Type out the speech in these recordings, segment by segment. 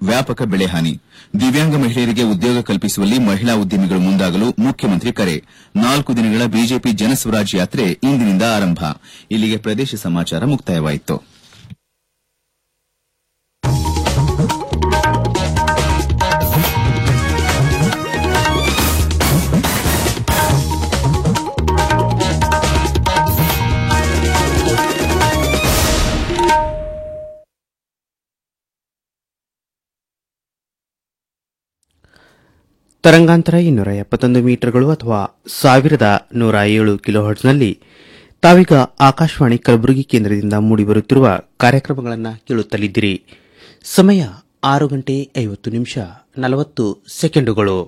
ವ್ಯಾಪಕ ಬೆಳೆ ಹಾನಿ ದಿವ್ಯಾಂಗ ಮಹಿಳೆಯರಿಗೆ ಉದ್ಯೋಗ ಕಲ್ಪಿಸುವಲ್ಲಿ ಮಹಿಳಾ ಉದ್ಯಮಿಗಳು ಮುಂದಾಗಲು ಮುಖ್ಯಮಂತ್ರಿ ಕರೆ ನಾಲ್ಕು ದಿನಗಳ ಬಿಜೆಪಿ ಜನಸ್ವರಾಜ್ ಯಾತ್ರೆ ಇಂದಿನಿಂದ ಆರಂಭ ಇಲ್ಲಿಗೆ ಪ್ರದೇಶ ಸಮಾಚಾರ ಮುಕ್ತಾಯವಾಯಿತು ತರಂಗಾಂತರ ಇನ್ನೂರ ಎಪ್ಪತ್ತೊಂದು ಮೀಟರ್ಗಳು ಅಥವಾ ಸಾವಿರದ ನೂರ ಏಳು ಕಿಲೋಹರ್ಟ್ಸ್ನಲ್ಲಿ ತಾವೀಗ ಆಕಾಶವಾಣಿ ಕಲಬುರಗಿ ಕೇಂದ್ರದಿಂದ ಮೂಡಿಬರುತ್ತಿರುವ ಕಾರ್ಯಕ್ರಮಗಳನ್ನು ಕೇಳುತ್ತಲಿದ್ದೀರಿ ಸಮಯ ಆರು ಗಂಟೆ ಐವತ್ತು ನಿಮಿಷ ನಲವತ್ತು ಸೆಕೆಂಡುಗಳು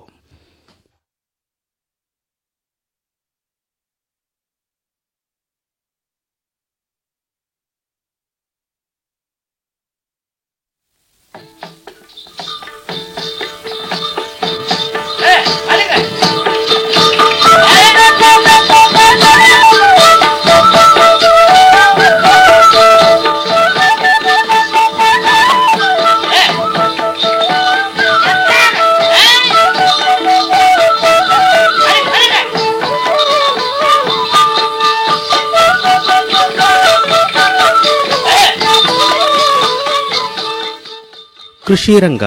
ಕೃಷಿ ರಂಗ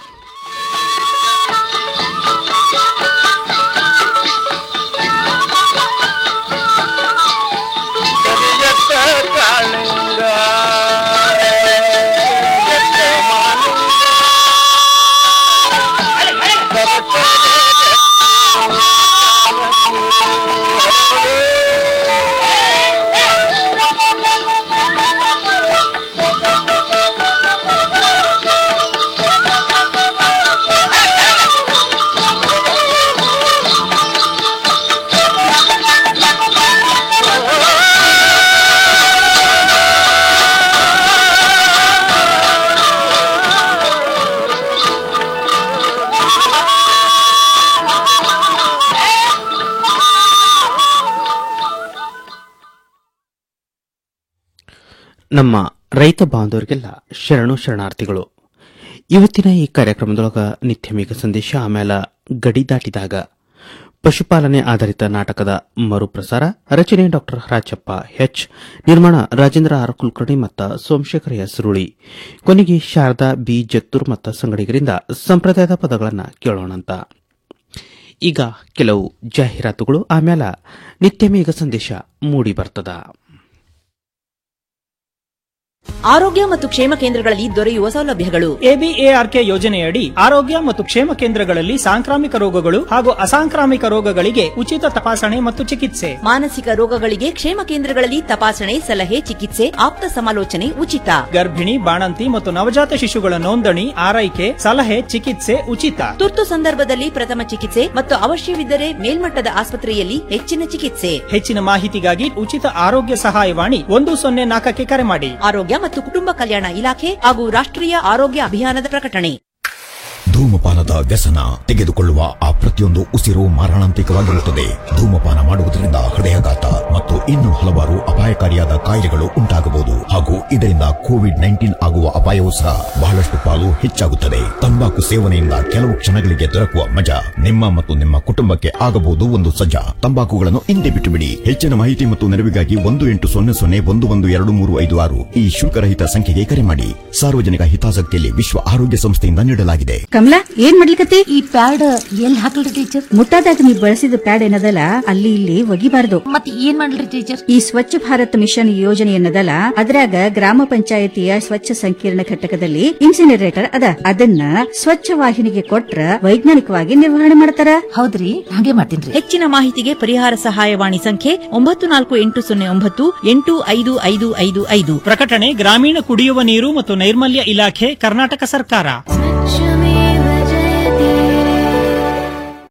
ನಮ್ಮ ರೈತ ಬಾಂಧವರಿಗೆಲ್ಲ ಶರಣು ಶರಣಾರ್ಥಿಗಳು ಇವತ್ತಿನ ಈ ಕಾರ್ಯಕ್ರಮದೊಳಗ ನಿತ್ಯ ಮೇಘ ಸಂದೇಶ ಆಮೇಲೆ ಗಡಿ ದಾಟಿದಾಗ ಪಶುಪಾಲನೆ ಆಧಾರಿತ ನಾಟಕದ ಮರುಪ್ರಸಾರ ರಚನೆ ಡಾಕ್ಟರ್ ರಾಜಪ್ಪ ಎಚ್ ನಿರ್ಮಾಣ ರಾಜೇಂದ್ರ ಆರ್ ಕುಲಕರ್ಣಿ ಮತ್ತು ಸೋಮಶೇಖರ ಎಸ್ ಸುರುಳಿ ಕೊನೆಗೆ ಶಾರದಾ ಬಿ ಜತ್ತೂರ್ ಮತ್ತು ಸಂಗಡಿಗರಿಂದ ಸಂಪ್ರದಾಯದ ಪದಗಳನ್ನು ಕೇಳೋಣಂತ ಈಗ ಕೆಲವು ಜಾಹೀರಾತುಗಳು ಆಮೇಲೆ ನಿತ್ಯ ಮೇಘ ಸಂದೇಶ ಮೂಡಿ ಬರ್ತದ ಆರೋಗ್ಯ ಮತ್ತು ಕ್ಷೇಮ ಕೇಂದ್ರಗಳಲ್ಲಿ ದೊರೆಯುವ ಸೌಲಭ್ಯಗಳು ಎಬಿಎಆರ್ಕೆ ಯೋಜನೆಯಡಿ ಆರೋಗ್ಯ ಮತ್ತು ಕ್ಷೇಮ ಕೇಂದ್ರಗಳಲ್ಲಿ ಸಾಂಕ್ರಾಮಿಕ ರೋಗಗಳು ಹಾಗೂ ಅಸಾಂಕ್ರಾಮಿಕ ರೋಗಗಳಿಗೆ ಉಚಿತ ತಪಾಸಣೆ ಮತ್ತು ಚಿಕಿತ್ಸೆ ಮಾನಸಿಕ ರೋಗಗಳಿಗೆ ಕ್ಷೇಮ ಕೇಂದ್ರಗಳಲ್ಲಿ ತಪಾಸಣೆ ಸಲಹೆ ಚಿಕಿತ್ಸೆ ಆಪ್ತ ಸಮಾಲೋಚನೆ ಉಚಿತ ಗರ್ಭಿಣಿ ಬಾಣಂತಿ ಮತ್ತು ನವಜಾತ ಶಿಶುಗಳ ನೋಂದಣಿ ಆರೈಕೆ ಸಲಹೆ ಚಿಕಿತ್ಸೆ ಉಚಿತ ತುರ್ತು ಸಂದರ್ಭದಲ್ಲಿ ಪ್ರಥಮ ಚಿಕಿತ್ಸೆ ಮತ್ತು ಅವಶ್ಯವಿದ್ದರೆ ಮೇಲ್ಮಟ್ಟದ ಆಸ್ಪತ್ರೆಯಲ್ಲಿ ಹೆಚ್ಚಿನ ಚಿಕಿತ್ಸೆ ಹೆಚ್ಚಿನ ಮಾಹಿತಿಗಾಗಿ ಉಚಿತ ಆರೋಗ್ಯ ಸಹಾಯವಾಣಿ ಒಂದು ಸೊನ್ನೆ ನಾಲ್ಕಕ್ಕೆ ಕರೆ ಮಾಡಿ ಆರೋಗ್ಯ ಮತ್ತು ಕುಟುಂಬ ಕಲ್ಯಾಣ ಇಲಾಖೆ ಹಾಗೂ ರಾಷ್ಟ್ರೀಯ ಆರೋಗ್ಯ ಅಭಿಯಾನದ ಪ್ರಕಟಣೆ ಧೂಮಪಾನದ ವ್ಯಸನ ತೆಗೆದುಕೊಳ್ಳುವ ಆ ಪ್ರತಿಯೊಂದು ಉಸಿರು ಮಾರಣಾಂತಿಕವಾಗಿರುತ್ತದೆ ಧೂಮಪಾನ ಮಾಡುವುದರಿಂದ ಹೃದಯಾಘಾತ ಮತ್ತು ಇನ್ನೂ ಹಲವಾರು ಅಪಾಯಕಾರಿಯಾದ ಕಾಯಿಲೆಗಳು ಉಂಟಾಗಬಹುದು ಹಾಗೂ ಇದರಿಂದ ಕೋವಿಡ್ ನೈನ್ಟೀನ್ ಆಗುವ ಅಪಾಯವೂ ಸಹ ಬಹಳಷ್ಟು ಪಾಲು ಹೆಚ್ಚಾಗುತ್ತದೆ ತಂಬಾಕು ಸೇವನೆಯಿಂದ ಕೆಲವು ಕ್ಷಣಗಳಿಗೆ ದೊರಕುವ ಮಜಾ ನಿಮ್ಮ ಮತ್ತು ನಿಮ್ಮ ಕುಟುಂಬಕ್ಕೆ ಆಗಬಹುದು ಒಂದು ಸಜ್ಜಾ ತಂಬಾಕುಗಳನ್ನು ಹಿಂದೆ ಬಿಟ್ಟು ಬಿಡಿ ಹೆಚ್ಚಿನ ಮಾಹಿತಿ ಮತ್ತು ನೆರವಿಗಾಗಿ ಒಂದು ಎಂಟು ಸೊನ್ನೆ ಸೊನ್ನೆ ಒಂದು ಒಂದು ಎರಡು ಮೂರು ಐದು ಆರು ಈ ಶುಲ್ಕರಹಿತ ಸಂಖ್ಯೆಗೆ ಕರೆ ಮಾಡಿ ಸಾರ್ವಜನಿಕ ಹಿತಾಸಕ್ತಿಯಲ್ಲಿ ವಿಶ್ವ ಆರೋಗ್ಯ ಸಂಸ್ಥೆಯಿಂದ ನೀಡಲಾಗಿದೆ ಕಮಲಾ ಏನ್ ಮಾಡ್ಲಿಕತ್ತಿ ಈ ಪ್ಯಾಡ್ ಎಲ್ಲಿ ಹಾಕಲ್ರಿ ಟೀಚರ್ ಮುಟ್ಟಾದಾಗ ನೀವು ಬಳಸಿದ ಪ್ಯಾಡ್ ಏನದಲ್ಲ ಅಲ್ಲಿ ಇಲ್ಲಿ ಒಗಿಬಾರ್ದು ಮತ್ ಏನ್ ಮಾಡ್ಲಿ ಟೀಚರ್ ಈ ಸ್ವಚ್ಛ ಭಾರತ್ ಮಿಷನ್ ಯೋಜನೆ ಏನದಲ್ಲ ಅದ್ರಾಗ ಗ್ರಾಮ ಪಂಚಾಯತಿಯ ಸ್ವಚ್ಛ ಸಂಕೀರ್ಣ ಘಟಕದಲ್ಲಿ ಇನ್ಸಿನರೇಟರ್ ಅದ ಅದನ್ನ ಸ್ವಚ್ಛ ವಾಹಿನಿಗೆ ಕೊಟ್ರ ವೈಜ್ಞಾನಿಕವಾಗಿ ನಿರ್ವಹಣೆ ಮಾಡ್ತಾರ ಹೌದ್ರಿ ಹಾಗೆ ಮಾಡ್ತೀನ್ರಿ ಹೆಚ್ಚಿನ ಮಾಹಿತಿಗೆ ಪರಿಹಾರ ಸಹಾಯವಾಣಿ ಸಂಖ್ಯೆ ಒಂಬತ್ತು ನಾಲ್ಕು ಎಂಟು ಸೊನ್ನೆ ಒಂಬತ್ತು ಎಂಟು ಐದು ಐದು ಐದು ಐದು ಪ್ರಕಟಣೆ ಗ್ರಾಮೀಣ ಕುಡಿಯುವ ನೀರು ಮತ್ತು ನೈರ್ಮಲ್ಯ ಇಲಾಖೆ ಕರ್ನಾಟಕ ಸರ್ಕಾರ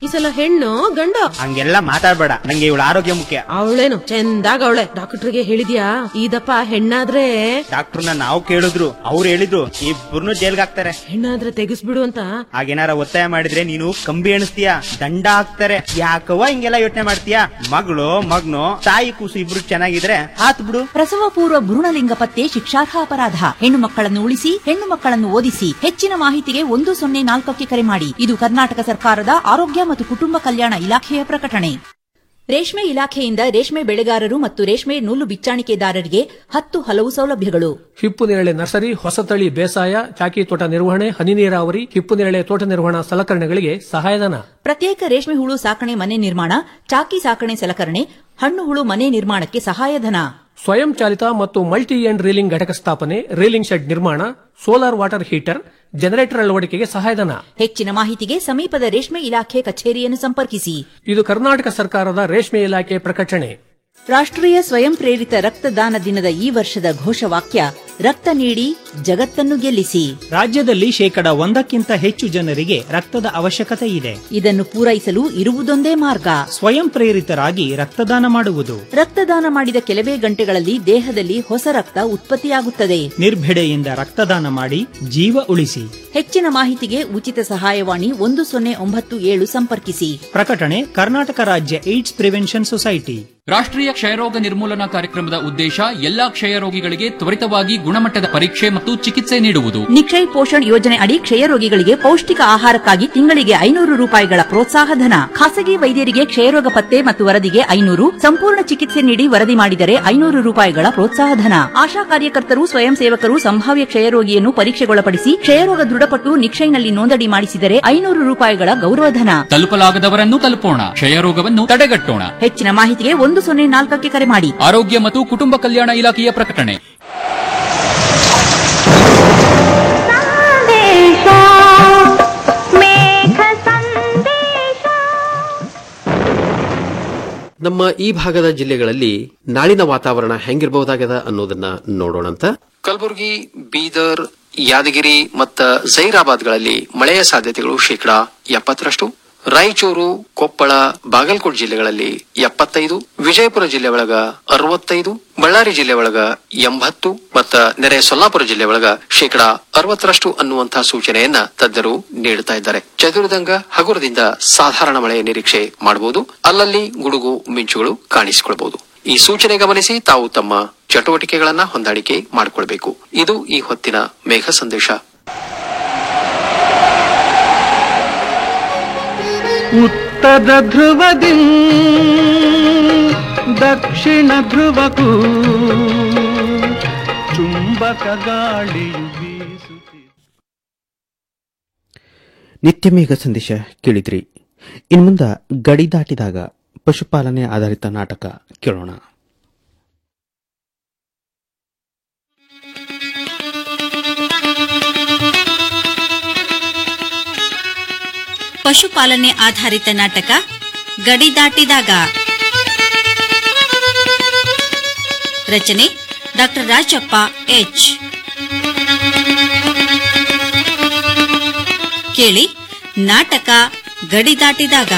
ಈ ಸಲ ಹೆಣ್ಣು ಗಂಡ ಹಂಗೆಲ್ಲ ಮಾತಾಡ್ಬೇಡ ನಂಗೆ ಇವಳ ಆರೋಗ್ಯ ಮುಖ್ಯ ಅವಳೇನು ಚಂದಾಗ ಅವಳೆ ಡಾಕ್ಟರ್ಗೆ ಹೇಳಿದ್ಯಾ ಇದಪ್ಪ ಹೆಣ್ಣಾದ್ರೆ ಡಾಕ್ಟರ್ನ ನಾವು ಕೇಳಿದ್ರು ಅವ್ರು ಹೇಳಿದ್ರು ಇಬ್ಬರನ್ನು ಜೈಲ್ಗೆ ಹಾಕ್ತಾರೆ ಹೆಣ್ಣಾದ್ರೆ ತೆಗಿಸ್ಬಿಡು ಅಂತ ಹಾಗೇನಾರ ಒತ್ತಾಯ ಮಾಡಿದ್ರೆ ನೀನು ಕಂಬಿ ಎಣಿಸ್ತೀಯ ದಂಡ ಹಾಕ್ತಾರೆ ಯಾಕವ್ವ ಹಿಂಗೆಲ್ಲ ಯೋಚನೆ ಮಾಡ್ತೀಯ ಮಗಳು ಮಗ್ನು ತಾಯಿ ಕೂಸು ಇಬ್ರು ಚೆನ್ನಾಗಿದ್ರೆ ಹಾತ್ ಬಿಡು ಪ್ರಸವ ಪೂರ್ವ ಭ್ರೂಣಲಿಂಗ ಪತ್ತೆ ಶಿಕ್ಷಾರ್ಹ ಅಪರಾಧ ಹೆಣ್ಣು ಮಕ್ಕಳನ್ನು ಉಳಿಸಿ ಹೆಣ್ಣು ಮಕ್ಕಳನ್ನು ಓದಿಸಿ ಹೆಚ್ಚಿನ ಮಾಹಿತಿಗೆ ಒಂದು ಸೊನ್ನೆ ನಾಲ್ಕಕ್ಕೆ ಕರೆ ಮಾಡಿ ಇದು ಕರ್ನಾಟಕ ಸರ್ಕಾರದ ಆರೋಗ್ಯ ಮತ್ತು ಕುಟುಂಬ ಕಲ್ಯಾಣ ಇಲಾಖೆಯ ಪ್ರಕಟಣೆ ರೇಷ್ಮೆ ಇಲಾಖೆಯಿಂದ ರೇಷ್ಮೆ ಬೆಳೆಗಾರರು ಮತ್ತು ರೇಷ್ಮೆ ನೂಲು ಬಿಚ್ಚಾಣಿಕೆದಾರರಿಗೆ ಹತ್ತು ಹಲವು ಸೌಲಭ್ಯಗಳು ಹಿಪ್ಪು ನೇರಳೆ ನರ್ಸರಿ ಹೊಸತಳಿ ಬೇಸಾಯ ಚಾಕಿ ತೋಟ ನಿರ್ವಹಣೆ ಹನಿ ನೀರಾವರಿ ಹಿಪ್ಪು ನೇರಳೆ ತೋಟ ನಿರ್ವಹಣಾ ಸಲಕರಣೆಗಳಿಗೆ ಸಹಾಯಧನ ಪ್ರತ್ಯೇಕ ರೇಷ್ಮೆ ಹುಳು ಸಾಕಣೆ ಮನೆ ನಿರ್ಮಾಣ ಚಾಕಿ ಸಾಕಣೆ ಸಲಕರಣೆ ಹಣ್ಣು ಹುಳು ಮನೆ ನಿರ್ಮಾಣಕ್ಕೆ ಸಹಾಯಧನ ಸ್ವಯಂ ಚಾಲಿತ ಮತ್ತು ಮಲ್ಟಿ ಎಂಡ್ ರೀಲಿಂಗ್ ಘಟಕ ಸ್ಥಾಪನೆ ರೀಲಿಂಗ್ ಶೆಡ್ ನಿರ್ಮಾಣ ಸೋಲಾರ್ ವಾಟರ್ ಹೀಟರ್ ಜನರೇಟರ್ ಅಳವಡಿಕೆಗೆ ಸಹಾಯಧನ ಹೆಚ್ಚಿನ ಮಾಹಿತಿಗೆ ಸಮೀಪದ ರೇಷ್ಮೆ ಇಲಾಖೆ ಕಚೇರಿಯನ್ನು ಸಂಪರ್ಕಿಸಿ ಇದು ಕರ್ನಾಟಕ ಸರ್ಕಾರದ ರೇಷ್ಮೆ ಇಲಾಖೆ ಪ್ರಕಟಣೆ ರಾಷ್ಟ್ರೀಯ ಸ್ವಯಂ ಪ್ರೇರಿತ ರಕ್ತದಾನ ದಿನದ ಈ ವರ್ಷದ ಘೋಷವಾಕ್ಯ ರಕ್ತ ನೀಡಿ ಜಗತ್ತನ್ನು ಗೆಲ್ಲಿಸಿ ರಾಜ್ಯದಲ್ಲಿ ಶೇಕಡ ಒಂದಕ್ಕಿಂತ ಹೆಚ್ಚು ಜನರಿಗೆ ರಕ್ತದ ಅವಶ್ಯಕತೆ ಇದೆ ಇದನ್ನು ಪೂರೈಸಲು ಇರುವುದೊಂದೇ ಮಾರ್ಗ ಸ್ವಯಂ ಪ್ರೇರಿತರಾಗಿ ರಕ್ತದಾನ ಮಾಡುವುದು ರಕ್ತದಾನ ಮಾಡಿದ ಕೆಲವೇ ಗಂಟೆಗಳಲ್ಲಿ ದೇಹದಲ್ಲಿ ಹೊಸ ರಕ್ತ ಉತ್ಪತ್ತಿಯಾಗುತ್ತದೆ ನಿರ್ಭಿಡೆಯಿಂದ ರಕ್ತದಾನ ಮಾಡಿ ಜೀವ ಉಳಿಸಿ ಹೆಚ್ಚಿನ ಮಾಹಿತಿಗೆ ಉಚಿತ ಸಹಾಯವಾಣಿ ಒಂದು ಸೊನ್ನೆ ಒಂಬತ್ತು ಏಳು ಸಂಪರ್ಕಿಸಿ ಪ್ರಕಟಣೆ ಕರ್ನಾಟಕ ರಾಜ್ಯ ಏಡ್ಸ್ ಪ್ರಿವೆನ್ಷನ್ ಸೊಸೈಟಿ ರಾಷ್ಟ್ರೀಯ ಕ್ಷಯರೋಗ ನಿರ್ಮೂಲನಾ ಕಾರ್ಯಕ್ರಮದ ಉದ್ದೇಶ ಎಲ್ಲಾ ಕ್ಷಯರೋಗಿಗಳಿಗೆ ತ್ವರಿತವಾಗಿ ಗುಣಮಟ್ಟದ ಪರೀಕ್ಷೆ ಮತ್ತು ಚಿಕಿತ್ಸೆ ನೀಡುವುದು ನಿಕ್ಷಯ್ ಪೋಷಣ್ ಯೋಜನೆ ಅಡಿ ಕ್ಷಯರೋಗಿಗಳಿಗೆ ಪೌಷ್ಟಿಕ ಆಹಾರಕ್ಕಾಗಿ ತಿಂಗಳಿಗೆ ಐನೂರು ರೂಪಾಯಿಗಳ ಪ್ರೋತ್ಸಾಹ ಧನ ಖಾಸಗಿ ವೈದ್ಯರಿಗೆ ಕ್ಷಯರೋಗ ಪತ್ತೆ ಮತ್ತು ವರದಿಗೆ ಐನೂರು ಸಂಪೂರ್ಣ ಚಿಕಿತ್ಸೆ ನೀಡಿ ವರದಿ ಮಾಡಿದರೆ ಐನೂರು ರೂಪಾಯಿಗಳ ಪ್ರೋತ್ಸಾಹ ಧನ ಆಶಾ ಕಾರ್ಯಕರ್ತರು ಸ್ವಯಂ ಸೇವಕರು ಸಂಭಾವ್ಯ ಕ್ಷಯರೋಗಿಯನ್ನು ಪರೀಕ್ಷೆಗೊಳಪಡಿಸಿ ಕ್ಷಯರೋಗ ದೃಢಪಟ್ಟು ನಿಕ್ಷಯ್ನಲ್ಲಿ ನೋಂದಣಿ ಮಾಡಿಸಿದರೆ ಐನೂರು ರೂಪಾಯಿಗಳ ಗೌರವಧನ ತಲುಪಲಾಗದವರನ್ನು ತಲುಪೋಣ ಕ್ಷಯರೋಗವನ್ನು ತಡೆಗಟ್ಟೋಣ ಹೆಚ್ಚಿನ ಮಾಹಿತಿಗೆ ಒಂದು ಸೊನ್ನೆ ನಾಲ್ಕಕ್ಕೆ ಕರೆ ಮಾಡಿ ಆರೋಗ್ಯ ಮತ್ತು ಕುಟುಂಬ ಕಲ್ಯಾಣ ಇಲಾಖೆಯ ಪ್ರಕಟಣೆ ನಮ್ಮ ಈ ಭಾಗದ ಜಿಲ್ಲೆಗಳಲ್ಲಿ ನಾಳಿನ ವಾತಾವರಣ ಹೆಂಗಿರಬಹುದಾಗದ ಅನ್ನೋದನ್ನ ನೋಡೋಣಂತ ಕಲಬುರಗಿ ಬೀದರ್ ಯಾದಗಿರಿ ಮತ್ತ ಜೈರಾಬಾದ್ಗಳಲ್ಲಿ ಮಳೆಯ ಸಾಧ್ಯತೆಗಳು ಶೇಕಡಾ ಎಪ್ಪತ್ತರಷ್ಟು ರಾಯಚೂರು ಕೊಪ್ಪಳ ಬಾಗಲಕೋಟ್ ಜಿಲ್ಲೆಗಳಲ್ಲಿ ಎಪ್ಪತ್ತೈದು ವಿಜಯಪುರ ಜಿಲ್ಲೆ ಒಳಗ ಅರವತ್ತೈದು ಬಳ್ಳಾರಿ ಜಿಲ್ಲೆ ಒಳಗ ಎಂಬತ್ತು ಮತ್ತ ನೆರೆ ಸೊಲ್ಲಾಪುರ ಜಿಲ್ಲೆ ಒಳಗ ಶೇಕಡಾ ಅರವತ್ತರಷ್ಟು ಅನ್ನುವಂತಹ ಸೂಚನೆಯನ್ನ ತಜ್ಞರು ನೀಡುತ್ತಾ ಇದ್ದಾರೆ ಚದುರಿದಂಗ ಹಗುರದಿಂದ ಸಾಧಾರಣ ಮಳೆಯ ನಿರೀಕ್ಷೆ ಮಾಡಬಹುದು ಅಲ್ಲಲ್ಲಿ ಗುಡುಗು ಮಿಂಚುಗಳು ಕಾಣಿಸಿಕೊಳ್ಳಬಹುದು ಈ ಸೂಚನೆ ಗಮನಿಸಿ ತಾವು ತಮ್ಮ ಚಟುವಟಿಕೆಗಳನ್ನ ಹೊಂದಾಣಿಕೆ ಮಾಡಿಕೊಳ್ಬೇಕು ಇದು ಈ ಹೊತ್ತಿನ ಮೇಘ ಸಂದೇಶ ಉತ್ತರ ಧ್ರುವದಿ ದಕ್ಷಿಣ ಧ್ರುವಕ್ಕೂ ಚುಂಬಕ ಗಾಳಿಯು ಬೀಸುತ್ತಿದೆ ನಿತ್ಯ ಮೇಘ ಸಂದೇಶ ಕೇಳಿದ್ರಿ ಇನ್ನು ಮುಂದ ಗಡಿ ದಾಟಿದಾಗ ಪಶುಪಾಲನೆ ಆಧಾರಿತ ನಾಟಕ ಕೇಳೋಣ ಪಶುಪಾಲನೆ ಆಧಾರಿತ ನಾಟಕ ಗಡಿ ದಾಟಿದಾಗ ರಚನೆ ಡಾಕ್ಟರ್ ರಾಜಪ್ಪ ಎಚ್ ಕೇಳಿ ನಾಟಕ ಗಡಿ ದಾಟಿದಾಗ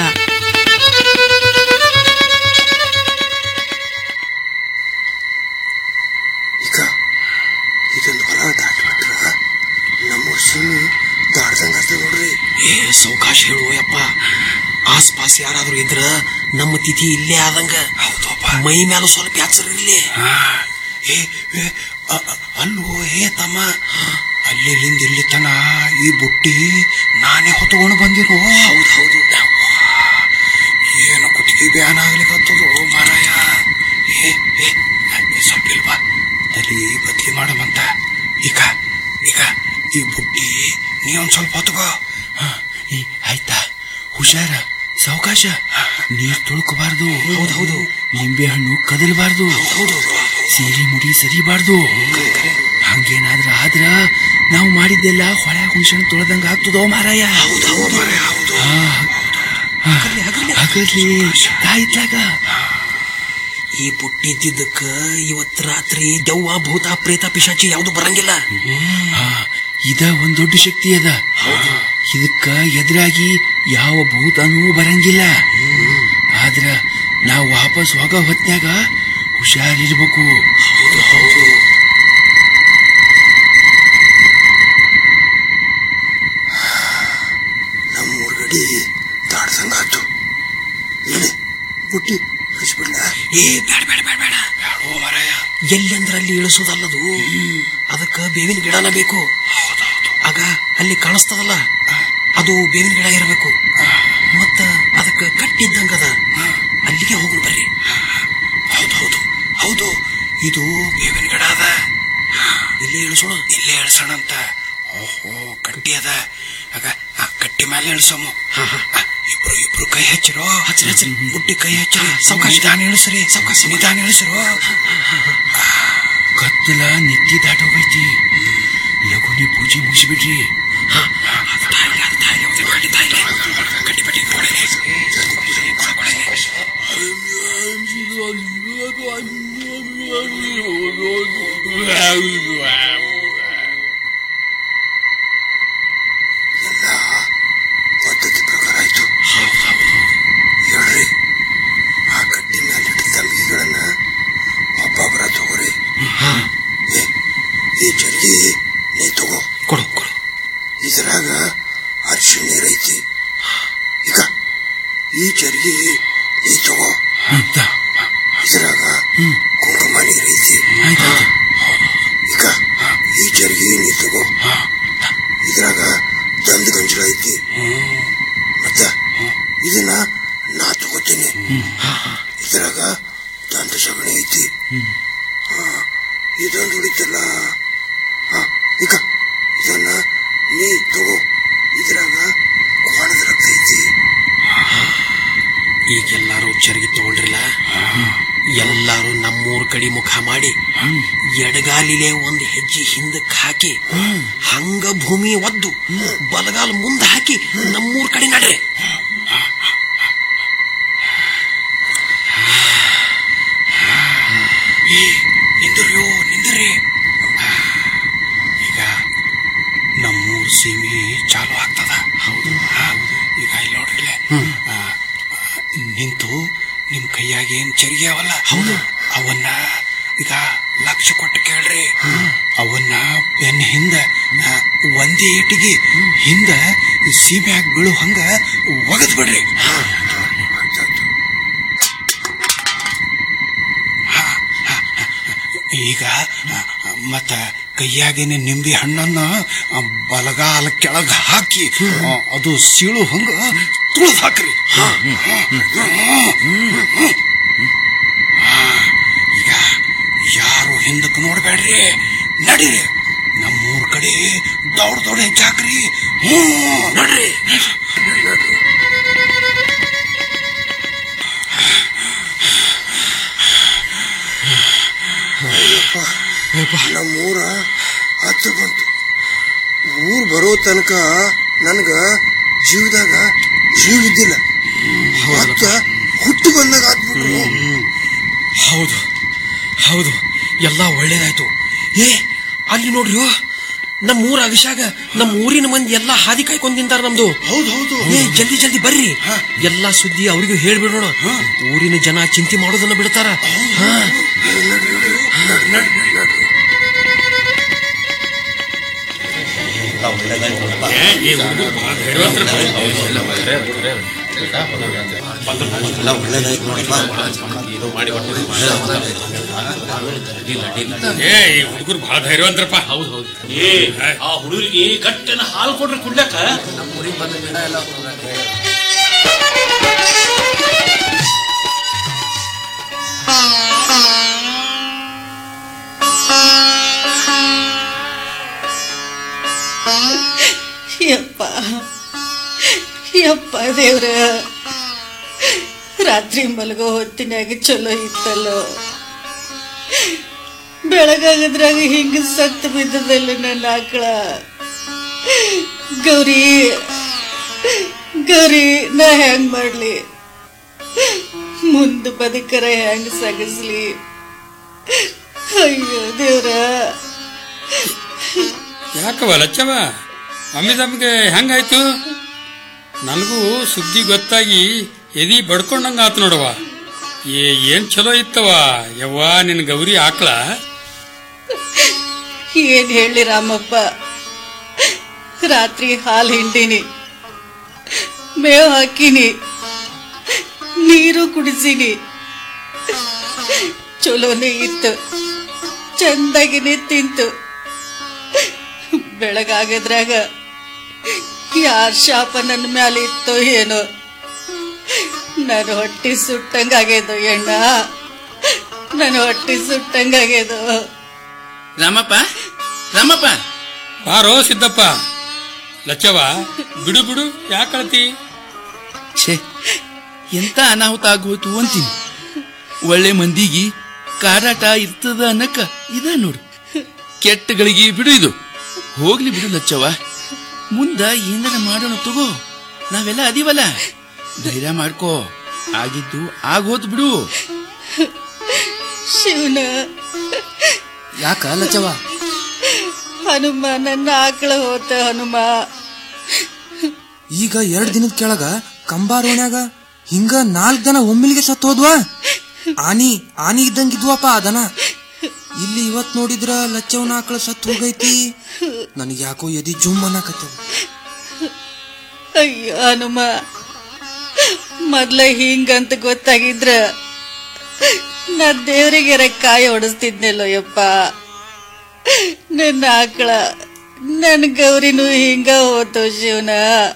ಈಗ ಇದೊಂದು ಹೊಲ ದಾಟ್ಬಿಟ್ರ ನಮ್ಮ ಸೀಮೆ ದಾಡ್ದಂಗ ಆಗ್ತದೆ ನೋಡ್ರಿ ಏ ಸೌಕಾಶ ಹೇಳು ಯಪ್ಪ ಆಸ್ಪಾಸ್ ಯಾರಾದ್ರೂ ಇದ್ರ ನಮ್ಮ ತಿಥಿ ಇಲ್ಲೇ ಆದಂಗ ಹೌದಪ್ಪ ಮೈ ಮ್ಯಾಲ ಸ್ವಲ್ಪ ಯಾಚರ್ ಇರ್ಲಿ ಏ ಏ, ಅ- ಅ- ಅಲ್ಲೋ ಹೇ ತಮ್ಮ ಅಲ್ಲಿಂದ ಇಲ್ಲಿ ತನ ಈ ಬುಟ್ಟಿ ನಾನೇ ಹೊತ್ಕೊಂಡು ಬಂದಿರೋ ಹೌದು ಹೌದು ಏನು ಕುತ್ತಿಗೆ ಬ್ಯಾನ್ ಆಗ್ಲಿಕ್ಕತ್ತದೋ ಮಾರಾಯ ಏ ಏ ಏ, ಸ್ವಲ್ಪ ಇಲ್ವಾ ತಲೆ ಬದ್ಲಿ ಮಾಡಮಂತ ಈಗ ಈಗ ಈ ಬುಟ್ಟಿ ನೀ ಒಂದ್ ಸ್ವಲ್ಪ ಹೊತ್ಕೋ ಹ, ಈ, ಆಯ್ತಾ ಹುಷಾರ ಸಾವಕಾಶ ನೀರ್ ತುಳುಕಬಾರ್ದು ಹೌದು ಲಿಂಬೆ ಹಣ್ಣು ಕದಲಬಾರ್ದು ಹೌದು ಸೀರೆ ಮುಡಿ ಸರಿಬಾರ್ದು ಹಂಗೇನಾದ್ರ ಆದ್ರ ನಾವು ಮಾಡಿದ್ದೆಲ್ಲ ಹೊಳೆ ಹುಣ್ಸೆಣ್ಣು ತೊಳೆದಂಗ ಆಗ್ತದೋ ಮಾರಾಯ ಹಗರ್ಲಿ ತಾಯಿತ್ಲಾಗ ಈ ಪುಟ್ಟಿ ಇದ್ದಿದ್ದಕ್ಕ ಇವತ್ ರಾತ್ರಿ ದೆವ್ವ ಭೂತ ಪ್ರೇತ ಪಿಶಾಚಿ ಯಾವ್ದು ಬರಂಗಿಲ್ಲ ಇದ ಒಂದ್ ದೊಡ್ಡ ಶಕ್ತಿ ಅದ ಇದಕ್ಕ ಎದುರಾಗಿ ಯಾವ ಭೂತನೂ ಬರಂಗಿಲ್ಲ ಆದ್ರ ನಾವು ವಾಪಸ್ ಹೋಗೋ ಹೊತ್ನ್ಯಾಗ ಹುಷಾರಿರ್ಬೇಕು ಹೌದು ಹೌದು ನಮ್ಮೂರ್ ಗಡಿ ದಾಡ್ಸಂಗಾತು ಏನೇ ಬುಟ್ಟಿ ಇಳಿಸ್ಬಿಡ್ಲ ಏ ಬೇಡ ಬೇಡ ಬೇಡ ಬೇಡ ಬೇಡೋ ಮರಾಯ ಎಲ್ಲೆಂದ್ರಲ್ಲಿ ಇಳಿಸೋದಲ್ಲದು ಅದಕ್ಕ ಬೇವಿನ ಗಿಡನ ಬೇಕು ಆಗ ಅಲ್ಲಿ ಕಾಣಿಸ್ತದಲ್ಲ ಅದು ಬೇವಿನ ಗಿಡ ಇರಬೇಕು ಮತ್ತ ಅದಕ್ಕ ಕಟ್ಟಿದ್ದಂಗದ ಅಲ್ಲಿಗೆ ಹೋಗೋಣ ಬರ್ರಿ ಹೌದು ಹೌದು ಹೌದು ಇದು ಬೇವಿನ ಗಿಡ ಅದ ಇಲ್ಲೇ ಇಳಿಸೋಣ ಇಲ್ಲೇ ಇಳಿಸೋಣ ಅಂತ ಓಹೋ ಕಟ್ಟಿ ಅದ ಆಗ ಆ ಕಟ್ಟಿ ಮೇಲೆ ಇಳಿಸೋಮು ಆ, ಇಬ್ರು ಇಬ್ರು ಕೈ ಹಚ್ಚಿರೋ ಹಚ್ಚಿರಿ ಹಚ್ಚಿರಿ ಮುಟ್ಟಿ ಕೈ ಹಚ್ಚಿರಿ ಸಾವಕಾಶ ನಿಧಾನ ಇಳಿಸ್ರಿ ಸಾವಕಾಶ ನಿಧಾನ ಇಳಿಸ್ರೋ ಕತ್ತಲ ನೆತ್ತಿ ದಾಟೋಗೈತಿ ಲಘುನಿ ಪೂಜೆ ಮುಗಿಸ್ಬಿಡ್ರಿ ಕಟ್ಟಿ ಪಟ್ಟಿ ಕೊಡಲೆ ಎಲ್ಲ ಪದ್ಧತಿ ಪ್ರಕಾರ ಆಯ್ತು ಹೇಳ್ರಿ ಆ ಕಟ್ಟಿ ಮೇಲೆ ಇಟ್ಟ ತಂಬಿಗೆಗಳನ್ನ ಒಬ್ಬೊಬ್ಬರ ತಗೋರಿ ಏ, ಈ ಜರ್ಗಿ ನೀ ತಗೋ ಕೊಡು ಕೊಡು ಇದ್ರಾಗ ಅರಿಶಿಣ ನೀರೈತಿ ಈಗ ಈ ಚರ್ಗಿ ನೀ ತಗೋ ಇದ್ರಾಗ ಕುಂಕುಮ ನೀರೈತಿ ಈಗ ಈ ಚರ್ಗಿ ನೀ ತಗೋ ಇದ್ರಾಗ ದಂದ ಗಂಜಲ ಐತಿ ಮತ್ತ ಇದನ್ನ ನಾ ತಗೋತೀನಿ ಇದ್ರಾಗ ದಂತ ಸಗಣಿ ಐತಿ ಹಾ, ಇದೊಂದು ಉಳಿತಲ್ಲ ಹಾ, ಈಗ ಇದನ್ನ ನೀ ತಗೋ ಇದ್ರಾಗ ಕೋಣದ ರಕ್ತ ಐತಿ ಈಗೆಲ್ಲಾರು ಚರಗಿ ತಗೊಂಡ್ರಲ್ಲ ಎಲ್ಲಾರು ನಮ್ಮೂರ್ ಕಡೆ ಮುಖ ಮಾಡಿ ಎಡಗಾಲಿಲೆ ಒಂದು ಹೆಜ್ಜೆ ಹಿಂದಕ್ಕೆ ಹಾಕಿ ಹಂಗ ಭೂಮಿ ಒದ್ದು ಬಲಗಾಲ ಮುಂದೆ ಹಾಕಿ ನಮ್ಮೂರ್ ಕಡೆ ನಡ್ರಿ ಏ ನಿಂದ್ರಿಯೋ ನಿಂದ್ರಿ ಈಗ ನಮ್ಮೂರ್ ಸೀಮೆ ಚಾಲು ಆಗ್ತದ ಹೌದು ಹೌದು ಈಗ ಇಲ್ಲಿ ನೋಡ್ರಿಲೆ ಆ, ಆ, ನಿಂತು ನಿಮ್ ಕೈಯಾಗ ಏನ್ ಚರಿಗೆ ಅವಲ್ಲ ಹೌದು ಅವನ್ನ ಈಗ ಲಕ್ಷ ಕೊಟ್ಟು ಕೇಳ್ರಿ ಅವನ್ನ ಬೆನ್ನ ಹಿಂದ ಆ, ಒಂದೇ ಏಟಿಗೆ ಹಿಂದ ಸೀಮೆಯಾಗ ಬೀಳು ಹಂಗ ಒಗದ್ ಬಿಡ್ರಿ ಈಗ ಆ, ಮತ್ತ ಕೈಯಾಗೇನೆ ನಿಂಬೆ ಹಣ್ಣನ್ನ ಆ, ಬಲಗಾಲ ಕೆಳಗ ಹಾಕಿ ಆ, ಅದು ಸೀಳು ಹಂಗ ತುಳಿದ್ ಹಾಕ್ರಿ ಆ, ಈಗ ಯಾರು ಹಿಂದಕ್ಕೆ ನೋಡ್ಬೇಡ್ರಿ ನಡೀರಿ ನಮ್ಮೂರ್ ಕಡೆ ದೌಡ್ ದೌಡ್ ಹೆಜ್ಜೆ ಹಾಕ್ರಿ ಹ್ಞೂ ನಡ್ರಿ ಅಯ್ಯಪ್ಪ ನಮ್ಮೂರ ಹತ್ರ ಬಂತು ಊರ್ ಬರೋ ತನಕ ನನಗ ಜೀವದಾಗ ಜೀವ ಇದ್ದಿಲ್ಲ ಮತ್ತ ಹುಟ್ಟು ಬಂದಾಗ ಆತ್ಬಿಟ್ರು ಹೌದು ಹೌದು ಎಲ್ಲ ಒಳ್ಳೇದಾಯ್ತು ಏ ಅಲ್ಲಿ ನೋಡ್ರಿ ನಮ್ಮ ಊರ ಅಗಶಾಗ ನಮ್ಮ ಊರಿನ ಮಂದಿ ಎಲ್ಲ ಹಾದಿ ಕಾಯ್ಕೊಂಡ್ ನಿಂತಾರ ನಮ್ದು ಹೌದು ಹೌದು ಏ ಜಲ್ದಿ ಜಲ್ದಿ ಬರ್ರಿ ಎಲ್ಲಾ ಸುದ್ದಿ ಅವರಿಗೂ ಹೇಳ್ಬಿಡೋಣ ಊರಿನ ಜನ ಚಿಂತೆ ಮಾಡೋದನ್ನ ಬಿಡ್ತಾರ ಹಾ ಏ ಈ ಹುಡುಗರು ಬಹಳ ಧೈರ್ಯವಂತರಪ್ಪ ಹೌದು ಹೌದು ಏ ಆ ಹುಡುಗರಿಗೆ ಗಟ್ಟಿನ ಹಾಲು ಕೊಡ್ರಿ ಕುಡ್ಲಕ್ಕ ಯಪ್ಪ ಯಪ್ಪ ದೇವ್ರ ರಾತ್ರಿ ಮಲಗೋ ಹೊತ್ತಿನಾಗ ಚಲೋ ಇತ್ತಲ್ಲೋ ಬೆಳಗಾಗದ್ರಾಗ ಹಿಂಗ ಸತ್ತು ಬಿದ್ದದಲ್ಲ ನನ್ನ ಆಕಳ ಗೌರಿ ಗೌರಿ ನಾ ಹೆಂಗ್ ಮಾಡ್ಲಿ ಮುಂದೆ ಬದುಕರ ಹೆಂಗ್ ಸಗಸ್ಲಿ ಅಯ್ಯೋ ದೇವ್ರ ಯಾಕವ ಲಚ್ಚವ ಅಮ್ಮಿ ತಮ್ಗೆ ಹೆಂಗಾಯ್ತು ನನಗೂ ಸುದ್ದಿ ಗೊತ್ತಾಗಿ ಎದಿ ಬಡ್ಕೊಂಡಂಗ ಆತು ನೋಡವ ಏ ಏನ್ ಚಲೋ ಇತ್ತವ ಯವ್ವ ನಿನ್ ಗೌರಿ ಆಕ್ಳ ಏನ್ ಹೇಳಿ ರಾಮಪ್ಪ ರಾತ್ರಿ ಹಾಲು ಹಿಂಡಿನಿ ಮೇವ್ ಹಾಕಿನಿ ನೀರು ಕುಡಿಸಿನಿ ಚಲೋನೇ ಇತ್ತು ಚಂದಾಗಿನೇ ತಿಂತು ಬೆಳಗಾಗದ್ರಾಗ ಯಾರ್ ಶಾಪ ನನ್ನ ಮ್ಯಾಲೆ ಇತ್ತೋ ಏನೋ ನನ್ನ ಹೊಟ್ಟಿ ಸುಟ್ಟಂಗಾಗ್ಯದೋ ಎಣ್ಣ ನನ್ನ ಹೊಟ್ಟಿ ಸುಟ್ಟಂಗಾಗ್ಯದೋ ರಾಮಪ್ಪ ರಾಮಪ್ಪ ಬಾರೋ ಸಿದ್ದಪ್ಪ ಲಚ್ಚವ ಬಿಡು ಬಿಡು ಯಾಕಳತಿ ಛೇ ಎಂತ ಅನಾಹುತ ಆಗೋಯ್ತು ಅಂತೀನಿ ಒಳ್ಳೆ ಮಂದಿಗೆ ಕಾಡಾಟ ಇರ್ತದ ಅನ್ನಕ್ಕ ಇದ ನೋಡು ಕೆಟ್ಟಗಳಿಗೆ ಬಿಡು ಇದು ಹೋಗ್ಲಿ ಬಿಡು ಲಚ್ಚವ ಮುಂದ ಏನಾರ ಮಾಡೋಣ ತಗೋ ನಾವೆಲ್ಲ ಅದೀವಲ್ಲ ಧೈರ್ಯ ಮಾಡ್ಕೋ ಆಗಿದ್ದು ಆಗೋದ್ ಬಿಡು ಶಿವನ ಯಾಕ ಲಚ್ಚವ ಹನುಮ ನನ್ನ ಆಕಳ ಹೋತ ಹನುಮ ಈಗ ಎರಡ್ ದಿನದ ಕೆಳಗ ಕಂಬಾರೋಣ್ಯಾಗ ಹಿಂಗ ನಾಲ್ಕ್ ದನ ಒಮ್ಮಿಲಿಗೆ ಸತ್ ಹೋದ್ವಾ ಆನಿ ಆನಿ ಇದ್ದಂಗಿದ್ವಪ್ಪ ಆ ದನ ಇಲ್ಲಿ ಇವತ್ ನೋಡಿದ್ರ ಲಚ್ಚವನ ಆಕಳ ಸತ್ ಹೋಗೈತಿ ನನಗ್ ಯಾಕೋ ಎದಿ ಜುಮ್ ಅನ್ನಕತ್ತದ ಅಯ್ಯೋ ಹನುಮ ಮೊದ್ಲ ಹಿಂಗಂತ ಗೊತ್ತಾಗಿದ್ರ ನಾ ದೇವ್ರಿಗೆ ಕಾಯಿ ಹೊಡಿಸ್ತಿದ್ನಲ್ಲೋ ಯಪ್ಪ ನನ್ನ ಆಕಳ ನನ್ ಗೌರಿನೂ ಹಿಂಗ ಹೋತು ಶಿವನ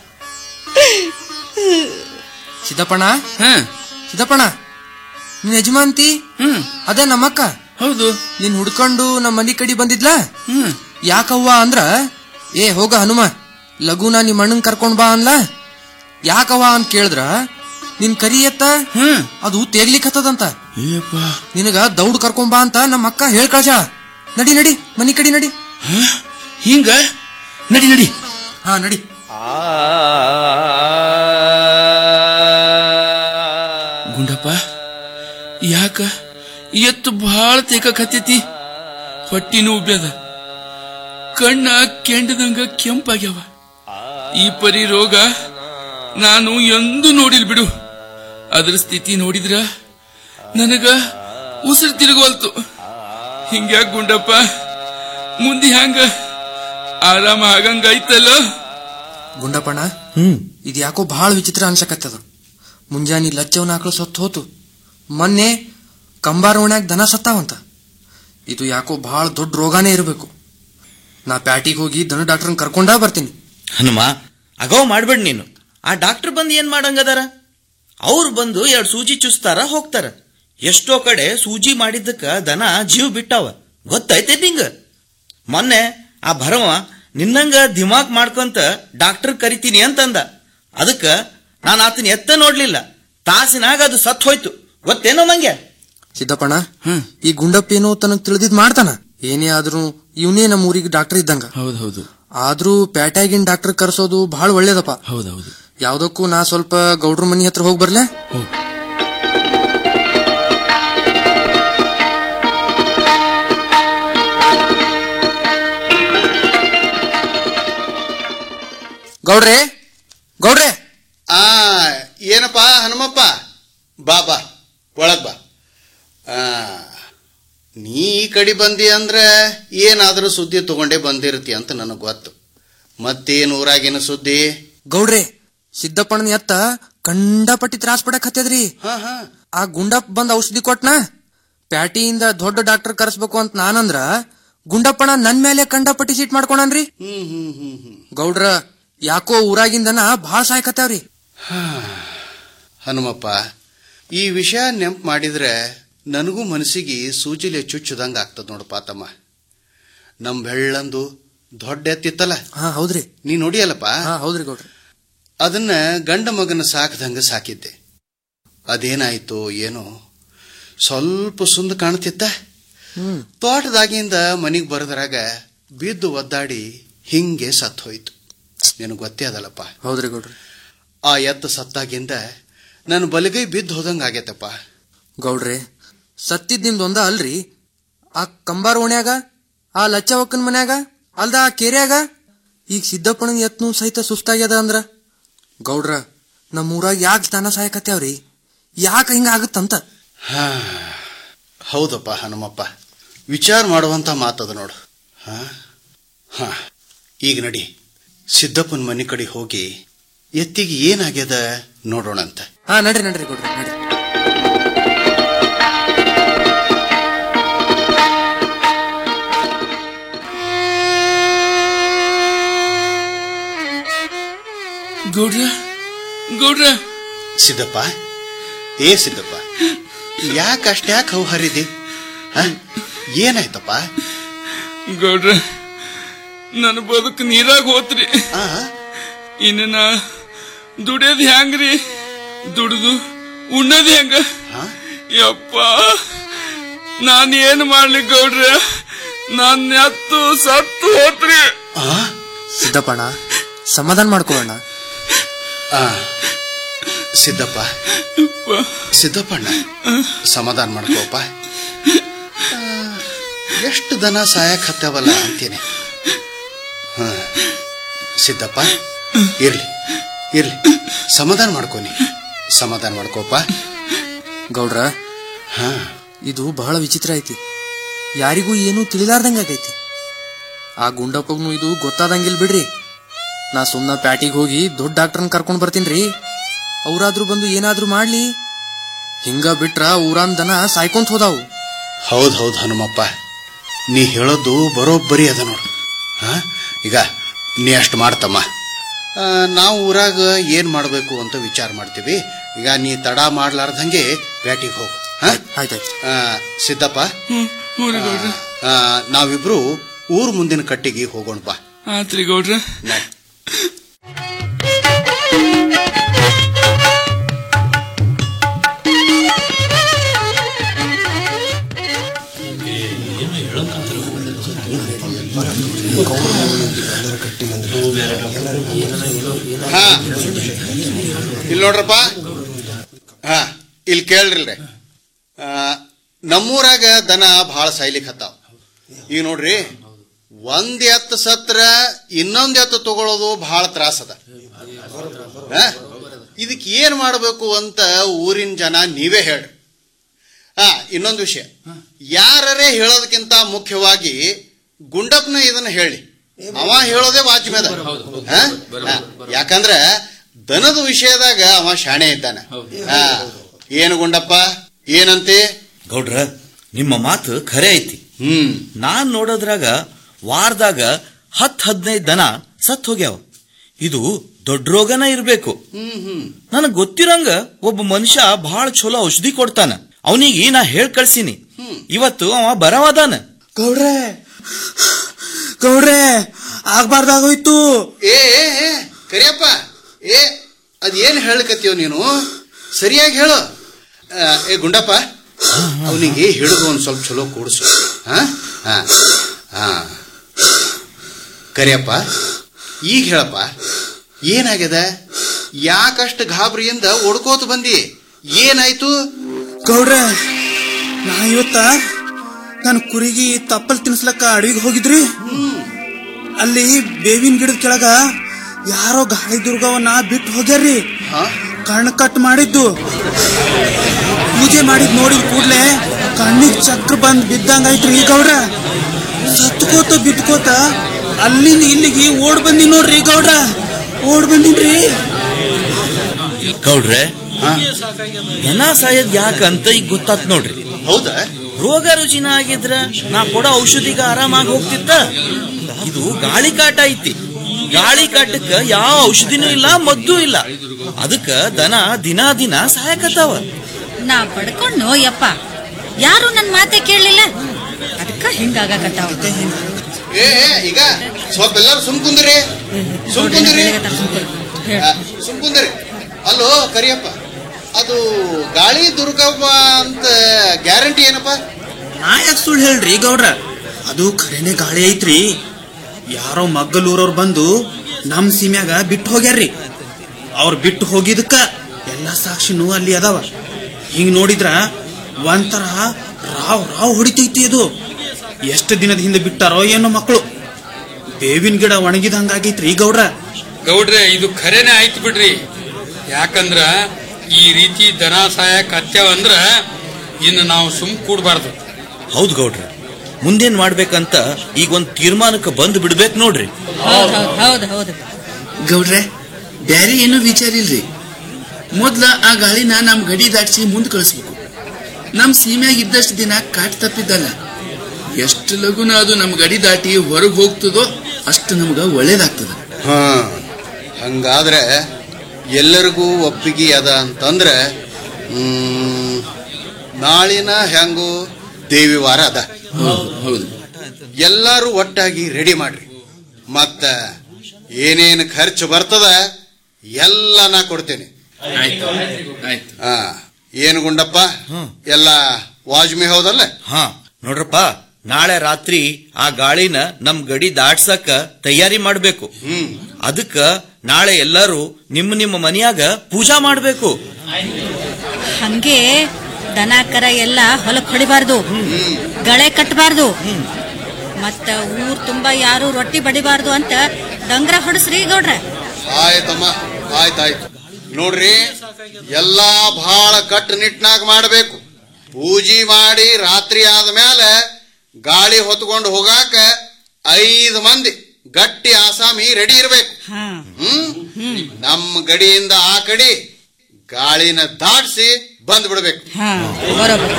ಸಿದ್ದಪ್ಪಣ ಸಿದ್ದಪ್ಪಣ ನಿನ್ ಯಜಮಾಂತಿ ಅದೇ ನಮ್ಮಕ್ಕ ಹೌದು ನೀನ್ ಹುಡ್ಕೊಂಡು ನಮ್ಮ ಮನಿ ಕಡಿ ಬಂದಿದ್ಲಾ ಯಾಕವ್ವ ಅಂದ್ರ ಏ ಹೋಗ ಹನುಮ ಲಘುನ ನಿಮ್ ಅಣ್ಣನ್ ಕರ್ಕೊಂಡ್ ಬಾ ಅನ್ಲ ಯಾಕವ್ವ ಅಂತ ಕೇಳಿದ್ರ ನಿನ್ ಕರಿ ಎತ್ತ ಅದು ತೇಗ್ಲಿಕ್ಕತ್ತದಂತ ನಿನಗ ದೌಡ್ ಕರ್ಕೊಂಡ್ ಬಾ ಅಂತ ನಮ್ಮ ಅಕ್ಕ ಹೇಳ್ ಕಳ್ಸ ನಡಿ ನಡಿ ಮನಿ ಕಡಿ ನಡಿ ಹಿಂಗ ನಡಿ ನಡಿ ಹಾ ನಡಿ ಗುಂಡಪ್ಪ ಯಾಕ ಎತ್ತು ಬಹಳ ತೇಕಕತ್ತೈತಿ ಹೊಟ್ಟಿನೂ ಉಬ್ಬ್ಯದ ಕಣ್ಣ ಕೆಂಡದಂಗ ಕೆಂಪಾಗ್ಯಾವ ಈ ಪರಿ ರೋಗ ನಾನು ಎಂದೂ ನೋಡಿಲ್ ಬಿಡು ಅದ್ರ ಸ್ಥಿತಿ ನೋಡಿದ್ರ ನನಗ ಉಸಿರು ತಿರುಗವಲ್ತು ಹಿಂಗ್ಯಾಕ್ ಗುಂಡಪ್ಪ ಮುಂದೆ ಹ್ಯಾಂಗ ಆರಾಮ ಆಗಂಗ ಐತಲ್ಲ ಗುಂಡಪ್ಪಣ ಹ್ಮ್ ಇದು ಯಾಕೋ ಬಹಳ ವಿಚಿತ್ರ ಅನ್ಸಕತ್ತದ ಮುಂಜಾನೆ ಲಚ್ಚವನ ಆಕಳು ಸತ್ತು ಹೋತು ಮೊನ್ನೆ ಕಂಬಾರ ಓಣ್ಯಾಗ ದನ ಸತ್ತಾವಂತ ಇದು ಯಾಕೋ ಬಹಳ ದೊಡ್ಡ ರೋಗಾನೇ ಇರಬೇಕು ನಾ ಪ್ಯಾಟಿಗೆ ಹೋಗಿ ದನ ಡಾಕ್ಟರ್ನ ಕರ್ಕೊಂಡಾ ಬರ್ತೀನಿ ಹನುಮ ಅಗೋ ಮಾಡ್ಬೇಡ ನೀನು ಆ ಡಾಕ್ಟರ್ ಬಂದು ಏನ್ ಮಾಡಂಗದಾರ ಅವ್ರು ಬಂದು ಎರಡು ಸೂಜಿ ಚುಸ್ತಾರ ಹೋಗ್ತಾರ ಎಷ್ಟೋ ಕಡೆ ಸೂಜಿ ಮಾಡಿದ್ದಕ್ಕ ದನ ಜೀವ ಬಿಟ್ಟಾವ ಗೊತ್ತೈತೆ ನಿಂಗ ಮೊನ್ನೆ ಆ ಭರವ ನಿನ್ನಂಗ ದಿಮಾಕ್ ಮಾಡ್ಕೊಂತ ಡಾಕ್ಟರ್ ಕರಿತೀನಿ ಅಂತಂದ ಅದಕ್ಕ ನಾನು ಆತನ ಎತ್ತ ನೋಡ್ಲಿಲ್ಲ ತಾಸಿನಾಗ ಅದು ಸತ್ ಹೋಯ್ತು ಗೊತ್ತೇನೋ ಮಂಗೆ ಸಿದ್ದಪ್ಪಣ ಈ ಗುಂಡಪ್ಪ ಏನೋ ತನಗ್ ತಿಳಿದಿದ್ ಮಾಡ್ತಾನ ಏನೇ ಆದ್ರೂ ಇವನೇ ನಮ್ಮ ಊರಿಗೆ ಡಾಕ್ಟರ್ ಇದ್ದಂಗ ಹೌದೌದು ಆದ್ರೂ ಪ್ಯಾಟ್ಯಾಗಿನ್ ಡಾಕ್ಟರ್ ಕರ್ಸೋದು ಬಹಳ ಒಳ್ಳೇದಪ್ಪ ಹೌದೌದು ಯಾವ್ದಕ್ಕೂ ನಾ ಸ್ವಲ್ಪ ಗೌಡ್ರ ಮನಿ ಹತ್ರ ಹೋಗಿ ಬರ್ಲೆ ಗೌಡ್ರೆ ಗೌಡ್ರೆ ಆ ಏನಪ್ಪ ಹನುಮಪ್ಪ ಬಾ ಬಾ ಒಳಗ್ ಬಾ ಆ, ನೀ ಈ ಕಡೆ ಬಂದಿ ಅಂದ್ರೆ ಏನಾದರೂ ಸುದ್ದಿ ತಗೊಂಡೇ ಬಂದಿರ್ತಿ ಅಂತ ನನಗೆ ಗೊತ್ತು ಮತ್ತೇನು ಊರಾಗಿನ ಸುದ್ದಿ ಗೌಡ್ರೆ ಸಿದ್ದಪ್ಪಣ್ಣನ ಎತ್ತ ಕಂಡಪಟ್ಟಿ ತ್ರಾಸ್ ಪಡಕ್ ಹತ್ತದ್ರಿ ಆ ಗುಂಡಪ್ಪ ಬಂದ್ ಔಷಧಿ ಕೊಟ್ನ ಪ್ಯಾಟಿಯಿಂದ ದೊಡ್ಡ ಡಾಕ್ಟರ್ ಕರೆಸ್ಬೇಕು ಅಂತ ನಾನಂದ್ರ ಗುಂಡಪ್ಪಣ ನನ್ ಮೇಲೆ ಕಂಡಪಟ್ಟಿ ಸೀಟ್ ಮಾಡ್ಕೊಂಡನ್ರಿ ಗೌಡ್ರ ಯಾಕೋ ಊರಾಗಿಂದನ ಭಾಳ ಸಾಯ್ಕತ್ತಾವ್ರಿ ಹನುಮಪ್ಪ ಈ ವಿಷಯ ನೆಂಪು ಮಾಡಿದ್ರೆ ನನಗೂ ಮನಸ್ಸಿಗೆ ಸೂಜಿಲೆ ಚುಚ್ಚದಂಗ ಆಗ್ತದ ನೋಡಪ್ಪ ತಮ್ಮ ನಮ್ ಬೆಳ್ಳಂದು ದೊಡ್ಡ ಎತ್ತಿತ್ತಲ್ಲ ಹಾ ಹೌದ್ರಿ ನೀ ನೋಡಿಯಲ್ಲಪ್ಪ ಹಾ ಹೌದ್ರಿ ಗೌಡ್ರಿ ಅದನ್ನ ಗಂಡ ಮಗನ ಸಾಕದಂಗ ಸಾಕಿದ್ದೆ ಅದೇನಾಯ್ತು ಏನೋ ಸ್ವಲ್ಪ ಸುಂದ ಕಾಣ್ತಿತ್ತ ಹ್ಮ್ ತೋಟದಾಗಿಂದ ಮನಿಗ್ ಬರದ್ರಾಗ ಬಿದ್ದು ಒದ್ದಾಡಿ ಹಿಂಗೆ ಸತ್ತು ಹೋಯ್ತು ನಿನಗೆ ಗೊತ್ತೇ ಅದಲ್ಲಪ್ಪ ಹೌದ್ರಿ ಗೌಡ್ರಿ ಆ ಎತ್ತ ಸತ್ತಾಗಿಂದ ನನ್ನ ಬಲಗೈ ಬಿದ್ದು ಹೋದಂಗ ಆಗೈತಪ್ಪ ಗೌಡ್ರೆ ಸತ್ತಿದ್ ನಿಮ್ದು ಒಂದ ಅಲ್ರಿ ಆ ಕಂಬಾರ ಓಣ್ಯಾಗ ಆ ಲಚ್ಚವಕ್ಕನ ಮನ್ಯಾಗ ಅಲ್ದ ಆ ಕೆರ್ಯಾಗ ಈಗ ಸಿದ್ದಪ್ಪನ ಎತ್ನು ಸಹಿತ ಸುಸ್ತಾಗ್ಯದ ಅಂದ್ರ ಗೌಡ್ರ ನಮ್ಮೂರಾಗ ಯಾಕೆ ದನ ಸಾಯಕತ್ಯಾವ್ರಿ ಯಾಕೆ ಹಿಂಗ ಆಗತ್ತಂತ ಹಾ ಹೌದಪ್ಪ ಹನುಮಪ್ಪ ವಿಚಾರ ಮಾಡುವಂತ ಮಾತದ ನೋಡು ಹಾ ಹಾ ಈಗ ನಡಿ ಸಿದ್ದಪ್ಪನ ಮನೆ ಕಡೆ ಹೋಗಿ ಎತ್ತಿಗೆ ಏನಾಗ್ಯದ ನೋಡೋಣಂತ ಹಾ ನಡ್ರಿ ನಡ್ರಿ ಗೌಡ್ರ ನಡ್ರಿ ಗೌಡ್ರ ಗೌಡ್ರ ಸಿದ್ದಪ್ಪ ಏ ಸಿದ್ದಪ್ಪ ಯಾಕೆ ಅಷ್ಟ್ಯಾಕೆ ಹವು ಹರಿದಿ ಹ? ಏನಾಯ್ತಪ್ಪ ಗೌಡ್ರ ನನ್ನ ಬದುಕು ನೀರಾಗ ಹೋತ್ರಿ ಇನ್ನ ನಾ ದುಡಿಯೋದ್ ಹೆಂಗ್ರಿ ದುಡಿದು ಉಣ್ಣೋದ್ ಹೆಂಗ ಯಪ್ಪ ನಾನ್ ಏನ್ ಮಾಡ್ಲಿ ಗೌಡ್ರ ನಾನ್ ಎತ್ತು ಸತ್ತು ಹೋತ್ರಿ ಸಿದ್ದಪ್ಪಣ್ಣ ಸಮಾಧಾನ ಮಾಡ್ಕೊಳ್ಳೋಣ ಆ ಸಿದ್ದಪ್ಪ ಸಿದ್ದಪ್ಪಣ್ಣ ಸಮಾಧಾನ ಮಾಡ್ಕೋಪ್ಪ ಆ, ಎಷ್ಟು ದನ ಸಾಯಕ್ ಹತ್ತವಲ್ಲ ಅಂತೀನಿ ಹ ಸಿದ್ದಪ್ಪ ಇರ್ಲಿ ಇರ್ಲಿ ಸಮಾಧಾನ ಮಾಡ್ಕೋನಿ ಸಮಾಧಾನ ಮಾಡ್ಕೋಪ್ಪ ಗೌಡ್ರ ಹಾ ಇದು ಬಹಳ ವಿಚಿತ್ರ ಐತಿ ಯಾರಿಗೂ ಏನೂ ತಿಳಿಲಾರ್ದಂಗ ಆಗೈತಿ ಆ ಗುಂಡಪ್ಪಗ್ನು ಇದು ಗೊತ್ತಾದಂಗಿಲ್ ಬಿಡ್ರಿ ನಾ ಸುಮ್ನ ಪ್ಯಾಟಿಗೆ ಹೋಗಿ ದೊಡ್ಡ ಡಾಕ್ಟರ್ನ ಕರ್ಕೊಂಡ್ ಬರ್ತೀನ್ರಿ ಅವ್ರಾದ್ರೂ ಬಂದು ಏನಾದ್ರೂ ಮಾಡ್ಲಿ ಹಿಂಗ ಬಿಟ್ರ ಊರಾನ್ ದನ ಸಾಯ್ಕೊಂತ ಹೋದಾವು ಹೌದ್ ಹೌದ್ ಹನುಮಪ್ಪ ನೀ ಹೇಳೋದು ಬರೋಬ್ಬರಿ ಅದ ನೋಡು ಹಾ ಈಗ ನೀ ಅಷ್ಟು ಮಾಡ್ತಮ್ಮ ಆ, ನಾವು ಊರಾಗ ಏನ್ ಮಾಡಬೇಕು ಅಂತ ವಿಚಾರ ಮಾಡ್ತೀವಿ ಈಗ ನೀ ತಡ ಮಾಡ್ಲಾರ್ದಂಗೆ ಬ್ಯಾಟಿಗೆ ಹೋಗು ಹಾ? ಆ, ಸಿದ್ದಪ್ಪ ಆ, ನಾವಿಬ್ರು ಊರ್ ಮುಂದಿನ ಕಟ್ಟಿಗೆ ಹೋಗೋಣ ಬಾ ಆತ್ರಿ ಗೌಡ್ರ ಹಾ ಇಲ್ಲಿ ನೋಡ್ರಪ್ಪ ಹಾ ಇಲ್ಲಿ ಕೇಳ್ರಿಲ್ರಿ ಆ, ನಮ್ಮೂರಾಗ ದನ ಭಾಳ ಸಾಯ್ಲಿಕ್ ಹತ್ತಾವ ಈಗ ನೋಡ್ರಿ ಒಂದ್ ಎತ್ತು ಸತ್ರ ಇನ್ನೊಂದ್ ಎತ್ತು ತಗೊಳ್ಳೋದು ಭಾಳ ತ್ರಾಸ ಅದ ಹಾ? ಇದಕ್ ಏನ್ ಮಾಡಬೇಕು ಅಂತ ಊರಿನ ಜನ ನೀವೇ ಹೇಳ್ರಿ ಹಾ ಇನ್ನೊಂದು ವಿಷಯ ಯಾರರೇ ಹೇಳೋದಕ್ಕಿಂತ ಮುಖ್ಯವಾಗಿ ಗುಂಡಪ್ಪನ ಇದನ್ನ ಹೇಳಿ ಅವ ಹೇಳೋದೇ ವಾಜ್ಮೇದ ಹಾ? ಹಾ, ಯಾಕಂದ್ರ ದನದ ವಿಷಯದಾಗ ಅವ ಶಾಣೆ ಇದ್ದಾನೆ ಹಾ ಏನು ಗುಂಡಪ್ಪ ಏನಂತೆ ಗೌಡ್ರ ನಿಮ್ಮ ಮಾತು ಖರೆ ಐತಿ ಹ್ಮ್ ನಾನ್ ನೋಡೋದ್ರಾಗ ವಾರದಾಗ ಹತ್ ಹದಿನೈದು ದನ ಸತ್ ಹೋಗ್ಯಾವ ಇದು ದೊಡ್ಡ ರೋಗನ ಇರ್ಬೇಕು ಹ್ಮ್ ಹ್ಮ್ ನನಗ್ ಗೊತ್ತಿರಂಗ ಒಬ್ಬ ಮನುಷ್ಯ ಬಹಳ ಚಲೋ ಔಷಧಿ ಕೊಡ್ತಾನ ಅವನಿಗೆ ನಾ ಹೇಳ್ ಕಳ್ಸಿನಿ ಇವತ್ತು ಅವ ಬರವಾದಾನ ಗೌಡ್ರೆ ಗೌಡ್ರೆ ಆಗ್ಬಾರ್ದಾಗೋಯ್ತು ಏ ಏ, ಏ ಕರಿಯಪ್ಪ ಏ ಅದೇನ್ ಹೇಳಕತ್ತೀವ ನೀನು ಸರಿಯಾಗಿ ಹೇಳು ಆ, ಏ ಗುಂಡಪ್ಪ ಅವನಿಗೆ ಹಿಡಿದು ಒಂದ್ ಸ್ವಲ್ಪ ಚಲೋ ಕೂಡಿಸು ಹಾ ಹಾ ಹಾ ಕರಿಯಪ್ಪ ಈಗ ಹೇಳಪ್ಪ ಏನಾಗ್ಯದ ಯಾಕಷ್ಟು ಗಾಬರಿಯಿಂದ ಓಡ್ಕೋತ ಬಂದಿ ಏನಾಯ್ತು ಗೌಡ್ರೆ ನಾ ಇವತ್ತ ನನ್ನ ಕುರಿಗೆ ತಪ್ಪಲ್ ತಿನ್ಸ್ಲಕ್ಕ ಅಡವಿಗೆ ಹೋಗಿದ್ರಿ ಅಲ್ಲಿ ಬೇವಿನ ಗಿಡದ ಕೆಳಗ ಯಾರೋ ಗಾಳಿ ದುರ್ಗವನ್ನ ಬಿಟ್ಟು ಹೋಗ್ಯಾರ್ರಿ ಕಣ್ಣು ಕಟ್ ಮಾಡಿದ್ದು ಪೂಜೆ ಮಾಡಿದ್ ನೋಡಿದ ಕೂಡ್ಲೆ ಕಣ್ಣಿಗೆ ಚಕ್ರ ಬಂದ್ ಬಿದ್ದಂಗ ಐತ್ರಿ ಗೌಡ್ರ ಸತ್ಕೋತ ಬಿಟ್ಕೋತ ಅಲ್ಲಿಂದ ಇಲ್ಲಿಗೆ ಓಡ್ ಬಂದಿ ನೋಡ್ರಿ ಗೌಡ್ರ ಓಡ್ ಬಂದಿನ್ರಿ ಗೌಡ್ರೆ ದನ ಸಾಯದ್ ಯಾಕಂತ ಈಗ ಗೊತ್ತಾತ್ ನೋಡ್ರಿ ಹೌದಾ ರೋಗ ರುಜಿನ ಆಗಿದ್ರ ನಾ ಕೊಡೋ ಔಷಧಿಗ ಆರಾಮಾಗಿ ಹೋಗ್ತಿತ್ತ ಇದು ಗಾಳಿ ಕಾಟ ಐತಿ ಗಾಳಿ ಕಾಟಕ್ಕ ಯಾವ ಔಷಧಿನೂ ಇಲ್ಲ ಮದ್ದು ಇಲ್ಲ ಅದಕ್ಕ ದನ ದಿನಾ ದಿನ ಸಾಯಕತ್ತಾವ ನಾ ಪಡ್ಕೊಂಡು ಯಪ್ಪ ಯಾರು ನನ್ ಮಾತೆ ಕೇಳಲಿಲ್ಲ ಅದಕ್ಕ ಹಿಂಗಾಗಕತ್ತಾವ ಏ ಏ, ಈಗ ಸ್ವಲ್ಪ ಎಲ್ಲರೂ ಸುಮ್ ಕುಂದ್ರಿ ಸುಮ್ ಕುಂದ್ರಿ ಆ, ಸುಮ್ ಕುಂದ್ರಿ ಅಲ್ಲೋ ಕರಿಯಪ್ಪ ಅದು ಗಾಳಿ ದುರ್ಗವ್ವ ಅಂತ ಗ್ಯಾರಂಟಿ ಏನಪ್ಪ ನಾ ಯಾಕೆ ಸುಳ್ಳು ಹೇಳ್ರಿ ಗೌಡ್ರ ಅದು ಖರೇನೆ ಗಾಳಿ ಐತ್ರಿ ಯಾರೋ ಮಗ್ಗಲೂರವ್ರು ಬಂದು ನಮ್ ಸೀಮ್ಯಾಗ ಬಿಟ್ಟು ಹೋಗ್ಯಾರ್ರಿ ಅವ್ರು ಬಿಟ್ಟು ಹೋಗಿದಕ್ಕ ಎಲ್ಲ ಸಾಕ್ಷಿನೂ ಅಲ್ಲಿ ಅದಾವ ಹಿಂಗ್ ನೋಡಿದ್ರ ಒಂಥರ ರಾವ್ ರಾವ್ ಹೊಡಿತೈತಿ ಅದು ಎಷ್ಟು ದಿನದ ಹಿಂದೆ ಬಿಟ್ಟಾರೋ ಏನೋ ಮಕ್ಕಳು ಬೇವಿನ ಗಿಡ ಒಣಗಿದಂಗಾಗೈತ್ರಿ ಗೌಡ್ರ ಗೌಡ್ರೆ ಇದು ಖರೇನೆ ಆಯ್ತು ಬಿಡ್ರಿ ಯಾಕಂದ್ರ ಈ ರೀತಿ ದನ ಸಾಯಕ್ ಹತ್ಯಾವಂದ್ರ ಇನ್ನು ನಾವು ಸುಮ್ ಕೂಡ್ಬಾರ್ದು ಹೌದು ಗೌಡ್ರ ಮುಂದೇನ್ ಮಾಡ್ಬೇಕಂತ ಈಗ ಒಂದ್ ತೀರ್ಮಾನಕ್ಕೆ ಬಂದು ಬಿಡ್ಬೇಕು ನೋಡ್ರಿ ಹೌದ್ ಹೌದ್ ಹೌದ್ ಹೌದು ಗೌಡ್ರೆ ಬ್ಯಾರೆ ಏನೂ ವಿಚಾರ ಇಲ್ರಿ ಮೊದ್ಲ ಆ ಗಾಳಿನ ನಮ್ ಗಡಿ ದಾಟಿಸಿ ಮುಂದ್ ಕಳಿಸ್ಬೇಕು ನಮ್ ಸೀಮ್ಯಾಗ ಇದ್ದಷ್ಟು ದಿನ ಕಾಟ್ ತಪ್ಪಿದ್ದಲ್ಲ ಎಷ್ಟು ಲಗುನ ಅದು ನಮ್ ಗಡಿ ದಾಟಿ ಹೊರಗ್ ಹೋಗ್ತದೋ ಅಷ್ಟು ನಮ್ಗ ಒಳ್ಳೇದಾಗ್ತದ ಹಾ ಹಂಗಾದ್ರೆ ಎಲ್ಲರಿಗೂ ಒಪ್ಪಿಗೆ ಅದ ಅಂತಂದ್ರೆ ಹ್ಮ್, ನಾಳಿನ ಹೆಂಗು ದೇವಿ ವಾರ ಅದ ಹೌದು ಎಲ್ಲಾರು ಒಟ್ಟಾಗಿ ರೆಡಿ ಮಾಡ್ರಿ ಮತ್ತ ಏನೇನು ಖರ್ಚು ಬರ್ತದ ಎಲ್ಲ ನಾ ಕೊಡ್ತೇನೆ ಆಯ್ತು ಆಯ್ತು ಹಾ ಏನು ಗುಂಡಪ್ಪ ಎಲ್ಲ ವಾಜ್ಮಿ ಹೌದಲ್ಲ ಹಾ ನೋಡ್ರಪ್ಪ ನಾಳೆ ರಾತ್ರಿ ಆ ಗಾಳಿನ ನಮ್ ಗಡಿ ದಾಟ್ಸಕ ತಯಾರಿ ಮಾಡ್ಬೇಕು ಅದಕ್ಕ ನಾಳೆ ಎಲ್ಲರೂ ನಿಮ್ಮ ನಿಮ್ಮ ಮನೆಯಾಗ ಪೂಜಾ ಮಾಡ್ಬೇಕು ಹಂಗೆ ದನ ಕರ ಎಲ್ಲ ಹೊಲಕ್ ಹೊಡಿಬಾರ್ದು ಗಳೆ ಕಟ್ಟಬಾರ್ದು ಮತ್ತ ಊರ್ ತುಂಬಾ ಯಾರು ರೊಟ್ಟಿ ಬಡಿಬಾರ್ದು ಅಂತ ಡಂಗ್ರ ಹೊಡಸ್ರಿ ಗೌಡ್ರ ಆಯ್ತಮ್ಮ ಆಯ್ತಾಯ್ತು ನೋಡ್ರಿ ಎಲ್ಲಾ ಬಹಳ ಕಟ್ಟುನಿಟ್ನಾಗ ಮಾಡಬೇಕು ಪೂಜೆ ಮಾಡಿ ರಾತ್ರಿ ಆದ್ಮೇಲೆ ಗಾಳಿ ಹೊತ್ಕೊಂಡು ಹೋಗಾಕ ಐದು ಮಂದಿ ಗಟ್ಟಿ ಆಸಾಮಿ ರೆಡಿ ಇರ್ಬೇಕು ಹ್ಮ್ ನಮ್ಮ ಗಡಿಯಿಂದ ಆ ಕಡೆ ಗಾಳಿನ ದಾಟಿಸಿ ಬಂದ್ ಬಿಡ್ಬೇಕು ಹಾ ಬರೋબર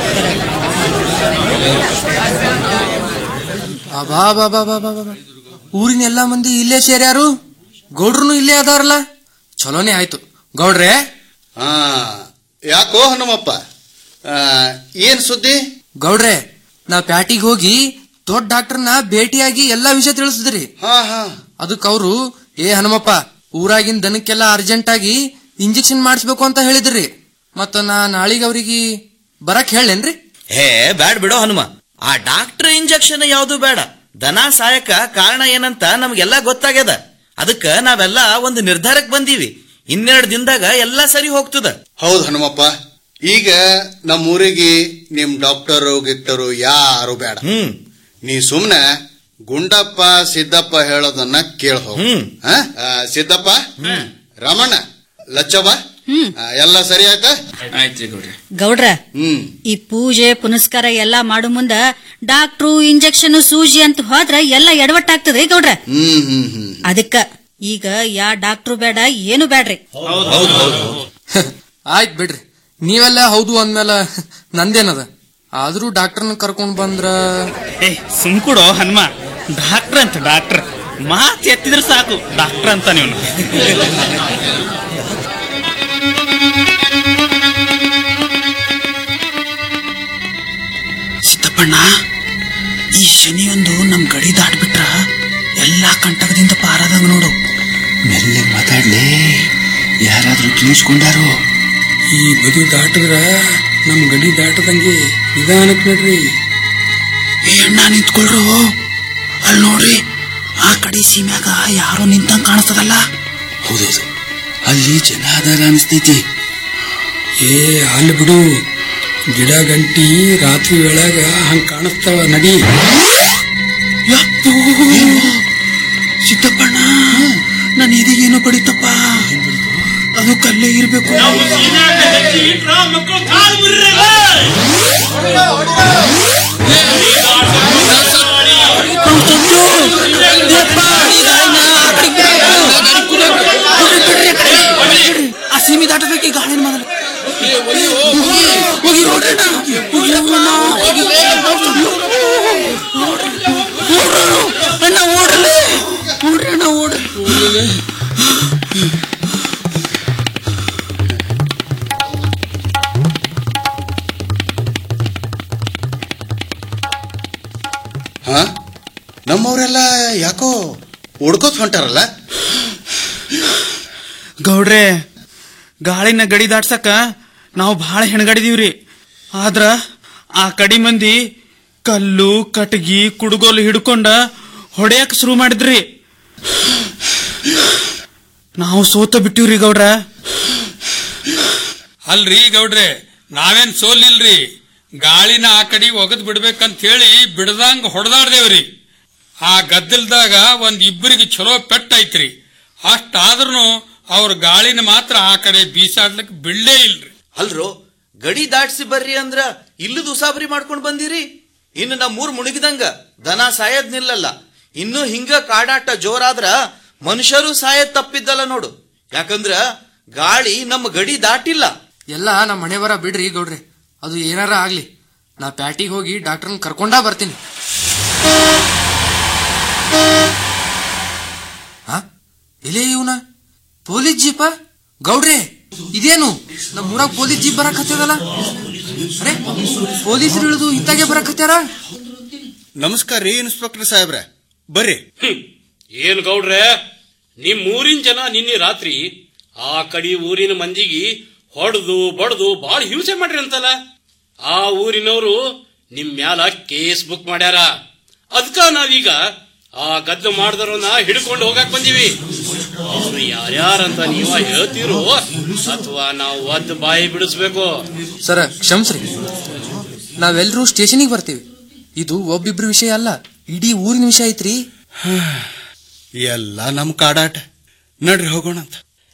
ಅಬಾ ಬಾ ಬಾ ಬಾ ಬಾ ಬಾ. ಊರಿನ ಎಲ್ಲಾ ಮಂದಿ ಇಲ್ಲೇ ಸೇರ್ಯಾರು ಗೌಡ್ರು ಇಲ್ಲೇ ಅದಾರಲ್ಲ ಚಲೋನೇ ಆಯ್ತು ಗೌಡ್ರೆ ಹಾ ಯಾಕೋ ಹನುಮಪ್ಪ ಆ, ಏನ್ ಸುದ್ದಿ ಗೌಡ್ರೆ ನಾ ಪ್ಯಾಟಿಗೆ ಹೋಗಿ ದೊಡ್ಡ ಡಾಕ್ಟರ್ನ ಭೇಟಿಯಾಗಿ ಎಲ್ಲಾ ವಿಷಯ ತಿಳಿಸಿದ್ರಿ ಹಾ ಹಾ ಅದಕ್ಕೆ ಅವರು ಏ ಹನುಮಪ್ಪ ಊರಾಗಿನ ದನಕ್ಕೆಲ್ಲ ಅರ್ಜೆಂಟ್ ಆಗಿ ಇಂಜೆಕ್ಷನ್ ಮಾಡಿಸ್ಬೇಕು ಅಂತ ಹೇಳಿದ್ರಿ ಮತ್ತ ನಾ ನಾಳಿಗೆ ಅವ್ರಿಗೆ ಬರಕ್ ಹೇಳೇನ್ರಿ ಹೇ ಬ್ಯಾಡ್ ಬಿಡೋ ಹನುಮ ಆ ಡಾಕ್ಟರ್ ಇಂಜೆಕ್ಷನ್ ಯಾವ್ದು ಬೇಡ ದನ ಸಾಯಕ ಕಾರಣ ಏನಂತ ನಮ್ಗೆಲ್ಲ ಗೊತ್ತಾಗ್ಯದ ಅದಕ್ಕ ನಾವೆಲ್ಲ ಒಂದು ನಿರ್ಧಾರಕ್ಕೆ ಬಂದೀವಿ ಇನ್ನೆರಡು ದಿನದಾಗ ಎಲ್ಲ ಸರಿ ಹೋಗ್ತದ ಹೌದು ಹನುಮಪ್ಪ ಈಗ ನಮ್ಮ ಊರಿಗೆ ನಿಮ್ ಡಾಕ್ಟರು ಗಿಕ್ಟರು ಯಾರು ಬೇಡ ಹ್ಮ್ ನೀ ಸುಮ್ನೆ ಗುಂಡಪ್ಪ ಸಿದ್ದಪ್ಪ ಹೇಳೋದನ್ನ ಕೇಳ ಹೋಗು ಆ? ಆ, ಸಿದ್ದಪ್ಪ ರಮಣ ಲಚ್ಚವ್ವ ಆ, ಎಲ್ಲ ಸರಿ ಆಯ್ತಾ ಆಯ್ತು ಗೌಡ್ರೆ ಗೌಡ್ರ ಹ್ಮ್ ಈ ಪೂಜೆ ಪುನಸ್ಕಾರ ಎಲ್ಲಾ ಮಾಡು ಮುಂದ ಡಾಕ್ಟ್ರು ಇಂಜೆಕ್ಷನ್ ಸೂಜಿ ಅಂತ ಹೋದ್ರ ಎಲ್ಲ ಎಡವಟ್ಟಾಗ್ತದೆ ಗೌಡ್ರ ಹ್ಮ್ ಹ್ಮ್ ಹ್ಮ್ ಅದಕ್ಕ ಈಗ ಯಾ ಡಾಕ್ಟ್ರು ಬೇಡ ಏನು ಬೇಡ್ರಿ ಆಯ್ತ್ ಬಿಡ್ರಿ ನೀವೆಲ್ಲ ಹೌದು ಅಂದ್ಮೇಲೆ ನಂದೇನದ ಆದ್ರೂ ಡಾಕ್ಟರ್ನ ಕರ್ಕೊಂಡ್ ಬಂದ್ರ ಏ ಸುಮ್ಕುಡೋ ಹನುಮ ಡಾಕ್ಟರ್ ಅಂತ ಡಾಕ್ಟರ್ ಮಾತ್ ಎತ್ತಿದ್ರೆ ಸಾಕು ಡಾಕ್ಟರ್ ಅಂತ ನೀವು ಸಿದ್ದಪ್ಪಣ್ಣ ಈ ಶನಿಯೊಂದು ನಮ್ ಗಡಿ ದಾಟ್ಬಿಟ್ರ ಎಲ್ಲಾ ಕಂಟಕದಿಂದ ಪಾರಾದಂಗ ನೋಡು ಮೆಲ್ಲೆ ಮಾತಾಡ್ಲಿ ಯಾರಾದ್ರೂ ಕೇಳಿಸ್ಕೊಂಡಾರು ಈ ಬದು ದಾಟಿದ್ರ ನಮ್ ಗಡಿ ದಾಟದಂಗೆ ನಿಧಾನಕ್ ನಡ್ರಿ ಏ ಅಣ್ಣ ನಿಂತ್ಕೊಳ್ರು ಅಲ್ಲಿ ನೋಡ್ರಿ ಆ ಕಡೆ ಸೀಮ್ಯಾಗ ಯಾರೋ ನಿಂತಂಗ್ ಕಾಣಿಸ್ತದಲ್ಲ ಹೌದೌದು ಅಲ್ಲಿ ಜನ ಅದಾರ ಅನಿಸ್ತೈತಿ ಏ ಅಲ್ಲಿ ಬಿಡು ಗಿಡ ಗಂಟಿ ರಾತ್ರಿ ವೇಳಾಗ ಹಂಗ ಕಾಣಿಸ್ತಾವ ನಡಿ ಯಪ್ಪೋ ಸಿದ್ದಪ್ಪಣ್ಣ ನನ್ನ ಎದೆಗೇನೋ ಬಡಿತಪ್ಪ ಅದು ಕಲ್ಲೇ ಇರ್ಬೇಕು ಆ ಸೀಮಿ ದಾಟಬೇಕು ಗಾಳಿನ ಮೊದಲು ಹೋಗಿ ನೋಡ್ರಿ ಅಣ್ಣ. ಹೋಗಿ ಅಣ್ಣ. ಹೋಗಿ. ಅಣ್ಣ ಓಡ್ರಿ ಓಡ್ರಿ ಅಣ್ಣ ಓಡ್ರಿ ಹಾ ನಮ್ಮವರೆಲ್ಲ ಯಾಕೋ ಹುಡ್ಕೋತ್ ಹೊಂಟಾರಲ್ಲ ಗೌಡ್ರೆ ಗಾಳಿನ ಗಡಿ ದಾಟ್ಸಕ ನಾವು ಬಹಳ ಹೆಣಗಡಿದೀವ್ರಿ ಆದ್ರ ಆ ಕಡಿ ಮಂದಿ ಕಲ್ಲು ಕಟಗಿ ಕುಡುಗೋಲು ಹಿಡ್ಕೊಂಡ ಹೊಡೆಯಕ್ ಶುರು ಮಾಡಿದ್ರಿ ನಾವು ಸೋತ ಬಿಟ್ಟಿವ್ರಿ ಗೌಡ್ರ ಅಲ್ರಿ ಗೌಡ್ರೆ ನಾವೇನ್ ಸೋಲಿಲ್ರಿ ಗಾಳಿನ ಆ ಕಡೆ ಒಗದ್ ಬಿಡ್ಬೇಕಂತ ಹೇಳಿ ಬಿಡದಂಗ ಹೊಡೆದಾಡ್ದೇವ್ರಿ ಆ ಗದ್ದಲ್ದಾಗ ಒಂದ್ ಇಬ್ಬರಿಗೆ ಚಲೋ ಪೆಟ್ಟ ಐತ್ರಿ ಅಷ್ಟಾದ್ರೂ ಅವ್ರ ಗಾಳಿನ ಮಾತ್ರ ಆ ಕಡೆ ಬೀಸಾಡ್ಲಿಕ್ಕೆ ಬಿಡ್ಲೇ ಇಲ್ರಿ ಅಲ್ರೋ ಗಡಿ ದಾಟ್ಸಿ ಬರ್ರಿ ಅಂದ್ರ ಇಲ್ಲದ ಉಸಾಬರಿ ಮಾಡ್ಕೊಂಡ್ ಬಂದಿರಿ ಇನ್ನು ನಮ್ಮೂರ್ ಮುಳುಗಿದಂಗ ದನ ಸಾಯದ್ ನಿಲ್ಲಲ್ಲ ಇನ್ನು ಹಿಂಗ ಕಾಡಾಟ ಜೋರಾದ್ರ ಮನುಷ್ಯರು ಸಾಯದ್ ತಪ್ಪಿದ್ದಲ್ಲ ನೋಡು ಯಾಕಂದ್ರ ಗಾಳಿ ನಮ್ಮ ಗಡಿ ದಾಟಿಲ್ಲ ಎಲ್ಲ ನಮ್ಮ ಮನೆ ಬರ ಬಿಡ್ರಿ ಗೌಡ್ರಿ ಅದು ಏನಾರ ಆಗ್ಲಿ ನಾ ಪ್ಯಾಟಿಗೆ ಹೋಗಿ ಡಾಕ್ಟರ್ನ ಕರ್ಕೊಂಡಾ ಬರ್ತೀನಿ ಹಾ ಎಲೆ ಇವನ ಪೊಲೀಸ್ ಜೀಪ ಗೌಡ್ರೆ ಇದೇನು ನಮ್ಮ ಊರಾಗ ಪೊಲೀಸ್ ಜೀಪ್ ಬರಕತ್ತದಲ್ಲ ಅರೆ ಪೊಲೀಸರು ಇಳಿದು ಇತ್ತಾಗೆ ಬರಕತ್ಯಾರ ನಮಸ್ಕಾರ ರೀ ಇನ್ಸ್ಪೆಕ್ಟರ್ ಸಾಹೇಬ್ರೆ ಬರ್ರಿ ಏನ್ ಗೌಡ್ರೆ ನಿಮ್ ಊರಿನ ಜನ ನಿನ್ನೆ ರಾತ್ರಿ ಆ ಕಡಿ ಊರಿನ ಮಂದಿಗೆ ಹೊಡೆದು ಬಡ್ದು ಬಾಳ ಹಿಂಸೆ ಮಾಡ್ರಿ ಅಂತಲ್ಲ ಆ ಊರಿನವರು ನಿಮ್ ಮ್ಯಾಲ ಕೇಸ್ ಬುಕ್ ಮಾಡ್ಯಾರ ಅದ್ಕ ನಾವೀಗ ಆ ಗದ್ದು ಮಾಡ್ದವ್ರನ್ನ ಹಿಡ್ಕೊಂಡು ಹೋಗಕ್ ಬಂದೀವಿ ಅವ್ರು ಯಾರ್ಯಾರಂತ ನೀವ ಹೇಳ್ತೀರೋ ಅಥವಾ ನಾವು ಒದ್ದು ಬಾಯಿ ಬಿಡಿಸ್ಬೇಕು ಸರ ಕ್ಷಮ್ಸ್ರಿ ನಾವೆಲ್ಲರೂ ಸ್ಟೇಷನಿಗೆ ಬರ್ತೀವಿ ಇದು ಒಬ್ಬಿಬ್ರ ವಿಷಯ ಅಲ್ಲ ಇಡೀ ಊರಿನ ವಿಷಯ ಐತ್ರಿ ಎಲ್ಲ ನಮ್ ಕಾಡಾಟ ನಡ್ರಿ ಹೋಗೋಣ ಅಂತ